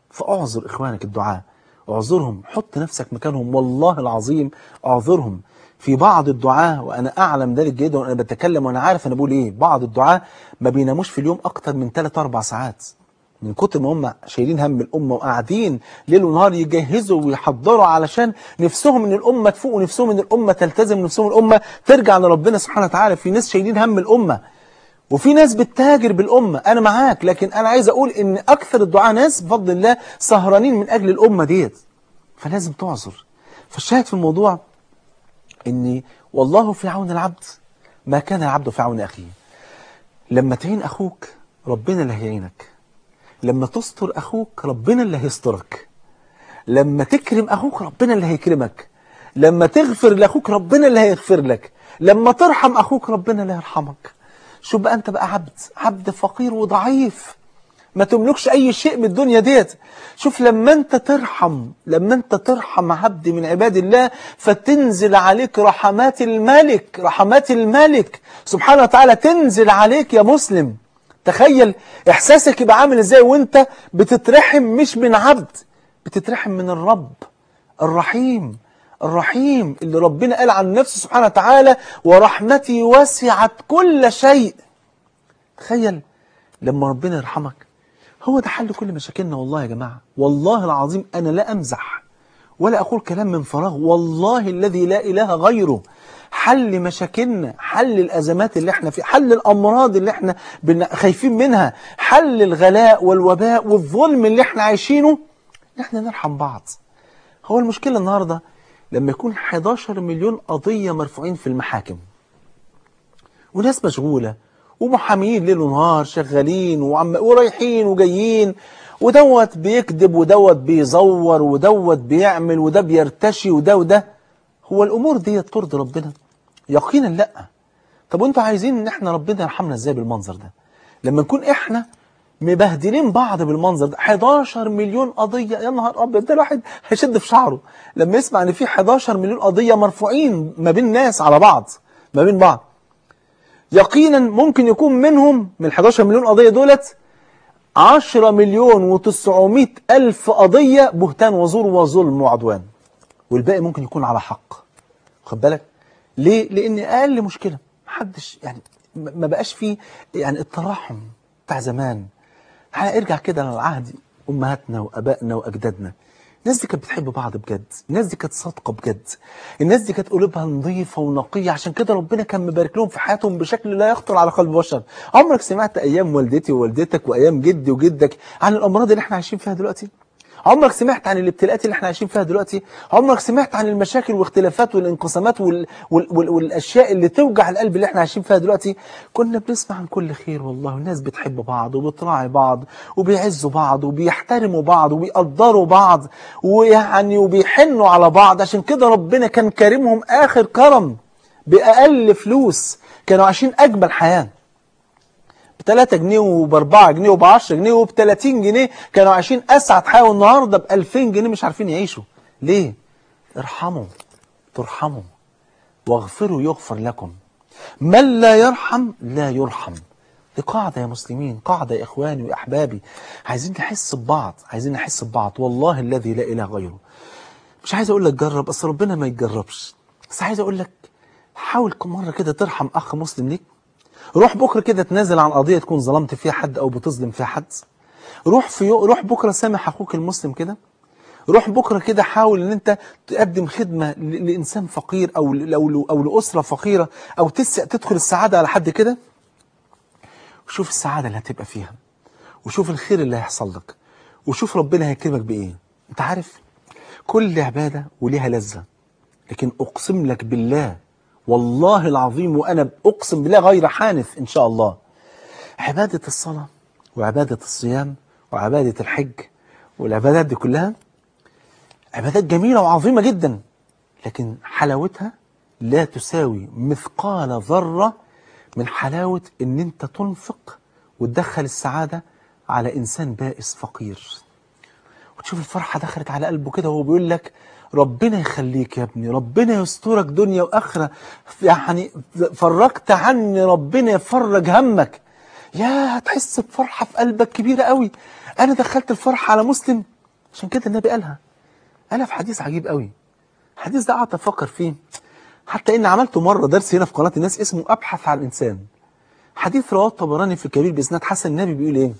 فاعذر اخوانك الدعاء اعذرهم حط نفسك مكانهم والله العظيم اعذرهم في بعض الدعاة وانا اعلم ذلك جدا وانا بتكلم وانا عارف انا بقول ايه بعض الدعاة ما بيناموش في اليوم اكتر من 3 4 ساعات من كتر ما هم شايلين هم الامه وقاعدين ليل ونهار يجهزوا ويحضروا علشان نفسهم ان الامه تفوق ونفسهم ان الامه تلتزم ونفسهم الامه ترجع لربنا سبحانه وتعالى في ناس شايلين هم الامه وفي ناس بتتاجر بالامه انا معاك لكن انا عايز اقول ان اكثر الدعاء ناس بفضل الله سهرانين من اجل الامه ديت فلازم تعذر فالشاهد في الموضوع ان والله في عون العبد ما كان العبد في عون اخيه لما تعين اخوك ربنا اللي هيعينك لما تستر اخوك ربنا اللي هيسترك لما تكرم اخوك ربنا اللي هيكرمك لما تغفر لاخوك ربنا اللي هيغفر لك لما ترحم اخوك ربنا اللي هيرحمك شوف بقى انت بقى عبد عبد فقير وضعيف ما تملكش اي شيء من الدنيا ديت شوف لما انت ترحم لما انت ترحم عبد من عباد الله فتنزل عليك رحمات الملك رحمات الملك سبحانه وتعالى تنزل عليك يا مسلم تخيل احساسك يبقى عامل ازاي وانت بتترحم مش من عبد بتترحم من الرب الرحيم الرحيم اللي ربنا قال عن نفسه سبحانه وتعالى ورحمتي وسعت كل شيء تخيل لما ربنا يرحمك هو ده حل كل مشاكلنا والله يا جماعة والله العظيم أنا لا أمزح ولا أقول كلام من فراغ والله الذي لا إله غيره حل مشاكلنا حل الأزمات اللي احنا فيها حل الأمراض اللي احنا بن- خايفين منها حل الغلاء والوباء والظلم اللي احنا عايشينه ان احنا نرحم بعض هو المشكلة النهاردة لما يكون 11 مليون قضية مرفوعين في المحاكم وناس مشغولة ومحامين ليل ونهار شغالين وعم ورايحين وجايين ودوت بيكذب ودوت بيزور ودوت بيعمل وده بيرتشي وده وده هو الامور دي ترضي ربنا يقينا لا طب وانتوا عايزين ان احنا ربنا يرحمنا ازاي بالمنظر ده لما نكون احنا مبهدلين بعض بالمنظر ده 11 مليون قضيه يا نهار ابيض ده الواحد هيشد في شعره لما يسمع ان في 11 مليون قضيه مرفوعين ما بين ناس على بعض ما بين بعض يقينا ممكن يكون منهم من 11 مليون قضيه دولت 10 مليون و900 ألف قضية بهتان وزور وظلم وعدوان والباقي ممكن يكون على حق خد بالك ليه؟ لأن أقل مشكلة محدش يعني ما ما بقاش فيه يعني التراحم بتاع زمان تعالى ارجع كده للعهد أمهاتنا وأبائنا وأجدادنا الناس دي كانت بتحب بعض بجد الناس دي كانت صادقة بجد الناس دي كانت قلوبها نظيفة ونقية عشان كده ربنا كان مبارك لهم في حياتهم بشكل لا يخطر على قلب بشر عمرك سمعت أيام والدتي ووالدتك وأيام جدي وجدك عن الأمراض اللي احنا عايشين فيها دلوقتي عمرك سمعت عن الابتلاءات اللي احنا عايشين فيها دلوقتي عمرك سمعت عن المشاكل والاختلافات والانقسامات وال... وال... وال... والاشياء اللي توجع القلب اللي احنا عايشين فيها دلوقتي كنا بنسمع عن كل خير والله والناس بتحب بعض وبتراعي بعض وبيعزوا بعض وبيحترموا بعض وبيقدروا بعض ويعني وبيحنوا على بعض عشان كده ربنا كان كريمهم اخر كرم باقل فلوس كانوا عايشين اجمل حياه ب 3 جنيه وب 4 جنيه وب 10 جنيه وب 30 جنيه كانوا عايشين اسعد حياه والنهارده ب 2000 جنيه مش عارفين يعيشوا ليه؟ ارحموا ترحموا واغفروا يغفر لكم من لا يرحم لا يرحم دي قاعدة يا مسلمين قاعدة يا إخواني وأحبابي عايزين نحس ببعض عايزين نحس ببعض والله الذي لا إله غيره مش عايز أقول لك جرب أصل ربنا ما يتجربش بس عايز أقول لك حاول كم مرة كده ترحم أخ مسلم ليك روح بكرة كده تنازل عن قضية تكون ظلمت فيها حد أو بتظلم فيها حد روح في يو... روح بكرة سامح أخوك المسلم كده روح بكرة كده حاول ان انت تقدم خدمة ل- لإنسان فقير أو ل- أو ل- أو لأسرة فقيرة أو تس... تدخل السعادة على حد كده وشوف السعادة اللي هتبقى فيها وشوف الخير اللي هيحصل لك وشوف ربنا هيكرمك بإيه انت عارف كل عبادة وليها لذة لكن أقسم لك بالله والله العظيم وأنا أقسم بالله غير حانث إن شاء الله عبادة الصلاة وعبادة الصيام وعبادة الحج والعبادات دي كلها عبادات جميلة وعظيمة جدا لكن حلاوتها لا تساوي مثقال ذرة من حلاوة ان انت تنفق وتدخل السعادة على انسان بائس فقير وتشوف الفرحة دخلت على قلبه كده وهو بيقول لك ربنا يخليك يا ابني ربنا يسترك دنيا وآخرة يعني فرجت عني ربنا يفرج همك يا هتحس بفرحة في قلبك كبيرة قوي أنا دخلت الفرحة على مسلم عشان كده النبي قالها قالها في حديث عجيب قوي الحديث ده قعدت افكر فيه حتى ان عملته مره درس هنا في قناه الناس اسمه ابحث عن الانسان حديث رواه الطبراني في الكبير باسناد حسن النبي بيقول ايه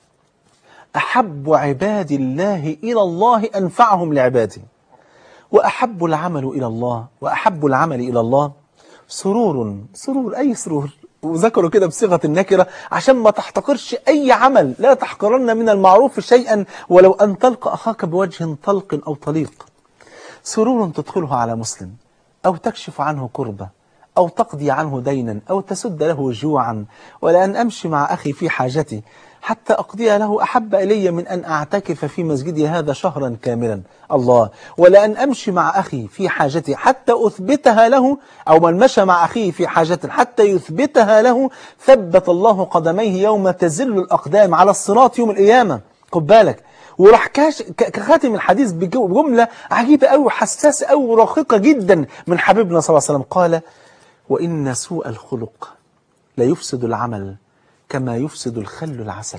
احب عباد الله الى الله انفعهم لعباده واحب العمل الى الله واحب العمل الى الله سرور سرور اي سرور وذكروا كده بصيغه النكره عشان ما تحتقرش اي عمل لا تحقرن من المعروف شيئا ولو ان تلقى اخاك بوجه طلق او طليق سرور تدخله على مسلم أو تكشف عنه كربة أو تقضي عنه دينا أو تسد له جوعا ولأن أمشي مع أخي في حاجتي حتى أقضي له أحب إلي من أن أعتكف في مسجدي هذا شهرا كاملا الله ولأن أمشي مع أخي في حاجتي حتى أثبتها له أو من مشى مع أخيه في حاجة حتى يثبتها له ثبت الله قدميه يوم تزل الأقدام على الصراط يوم القيامة خد بالك وراح كاش كخاتم الحديث بجملة عجيبة أوي وحساسة أوي ورقيقة جدا من حبيبنا صلى الله عليه وسلم قال وإن سوء الخلق لا يفسد العمل كما يفسد الخل العسل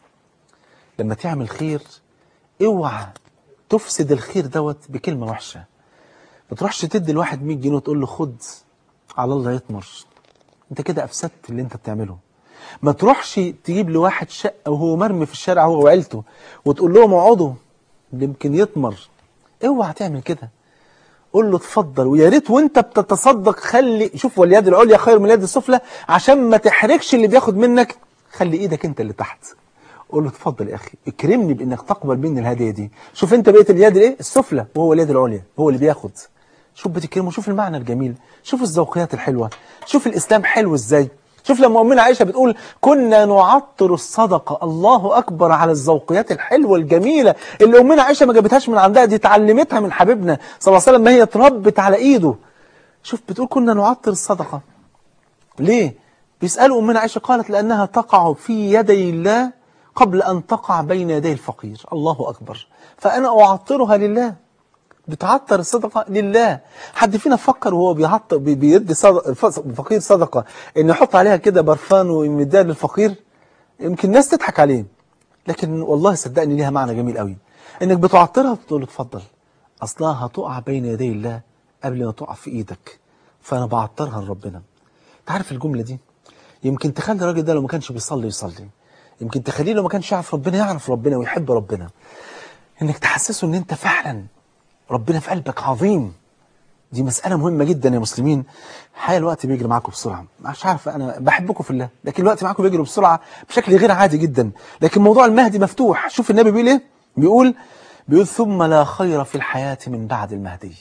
لما تعمل خير اوعى تفسد الخير دوت بكلمة وحشة ما تروحش تدي الواحد 100 جنيه وتقول له خد على الله يطمر انت كده افسدت اللي انت بتعمله ما تروحش تجيب لواحد شقة وهو مرمي في الشارع هو وعيلته وتقول لهم اقعدوا يمكن يطمر اوعى تعمل كده قول له اتفضل ويا ريت وانت بتتصدق خلي شوف واليد العليا خير من اليد السفلى عشان ما تحرجش اللي بياخد منك خلي ايدك انت اللي تحت قول له اتفضل يا اخي اكرمني بانك تقبل مني الهديه دي شوف انت بقيت اليد الايه السفلى وهو اليد العليا هو اللي بياخد شوف بتكرمه شوف المعنى الجميل شوف الذوقيات الحلوه شوف الاسلام حلو ازاي شوف لما أمنا عائشة بتقول كنا نعطر الصدقة الله أكبر على الذوقيات الحلوة الجميلة اللي أمنا عائشة ما جابتهاش من عندها دي اتعلمتها من حبيبنا صلى الله عليه وسلم ما هي اتربت على إيده شوف بتقول كنا نعطر الصدقة ليه؟ بيسألوا أمنا عائشة قالت لأنها تقع في يدي الله قبل أن تقع بين يدي الفقير الله أكبر فأنا أعطرها لله بتعطر الصدقة لله حد فينا فكر وهو بيعطر بي- بيدي صدق فقير صدقة ان يحط عليها كده برفان ويمدها للفقير يمكن الناس تضحك عليه لكن والله صدقني ليها معنى جميل قوي انك بتعطرها وتقول له اتفضل اصلها هتقع بين يدي الله قبل ما تقع في ايدك فانا بعطرها لربنا تعرف الجملة دي يمكن تخلي الراجل ده لو ما كانش بيصلي يصلي يمكن تخليه لو ما كانش يعرف ربنا يعرف ربنا ويحب ربنا انك تحسسه ان انت فعلا ربنا في قلبك عظيم دي مسألة مهمة جدا يا مسلمين الحقيقة الوقت بيجري معاكم بسرعة مش عارف أنا بحبكم في الله لكن الوقت معاكم بيجري بسرعة بشكل غير عادي جدا لكن موضوع المهدي مفتوح شوف النبي بيقول إيه بيقول بيقول ثم لا خير في الحياة من بعد المهدي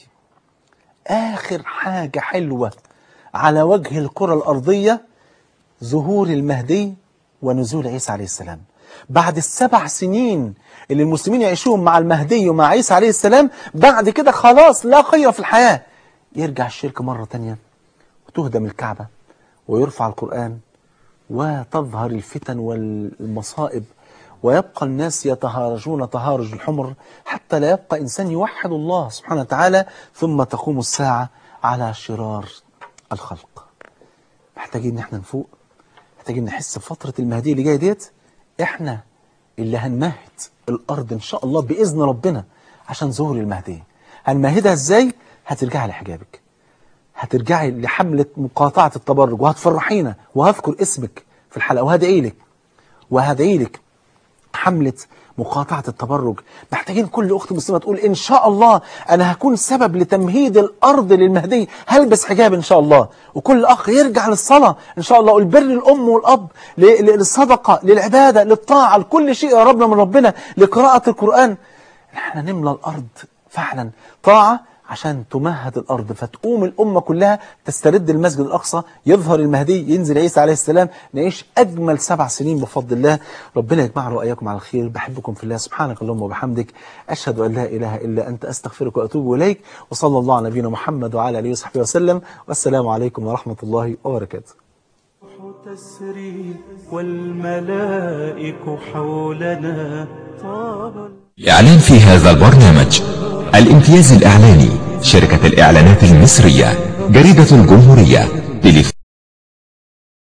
آخر حاجة حلوة على وجه الكرة الأرضية ظهور المهدي ونزول عيسى عليه السلام بعد السبع سنين اللي المسلمين يعيشوهم مع المهدي ومع عيسى عليه السلام بعد كده خلاص لا خير في الحياة يرجع الشرك مرة تانية وتهدم الكعبة ويرفع القرآن وتظهر الفتن والمصائب ويبقى الناس يتهارجون تهارج الحمر حتى لا يبقى إنسان يوحد الله سبحانه وتعالى ثم تقوم الساعة على شرار الخلق محتاجين ان احنا نفوق محتاجين نحس بفترة المهدي اللي جاية ديت احنا اللي هنمهد الارض ان شاء الله باذن ربنا عشان ظهور المهدي هنمهدها ازاي هترجعي لحجابك هترجعي لحملة مقاطعة التبرج وهتفرحينا وهذكر اسمك في الحلقة وهدعي لك وهدعي لك حملة مقاطعة التبرج محتاجين كل أخت مسلمة تقول إن شاء الله أنا هكون سبب لتمهيد الأرض للمهدي هلبس حجاب إن شاء الله وكل أخ يرجع للصلاة إن شاء الله والبر الأم والأب ل- ل- للصدقة للعبادة للطاعة لكل شيء قربنا من ربنا لقراءة القرآن احنا نملى الأرض فعلا طاعة عشان تمهد الأرض فتقوم الأمة كلها تسترد المسجد الأقصى يظهر المهدي ينزل عيسى عليه السلام نعيش أجمل سبع سنين بفضل الله ربنا يجمعنا وإياكم على الخير بحبكم في الله سبحانك اللهم وبحمدك أشهد أن لا إله إلا أنت أستغفرك وأتوب إليك وصلى الله على نبينا محمد وعلى آله وصحبه وسلم والسلام عليكم ورحمة الله وبركاته
تسري والملائك حولنا طاب
إعلان في هذا البرنامج الامتياز الإعلاني شركة الإعلانات المصرية جريدة الجمهورية تليفون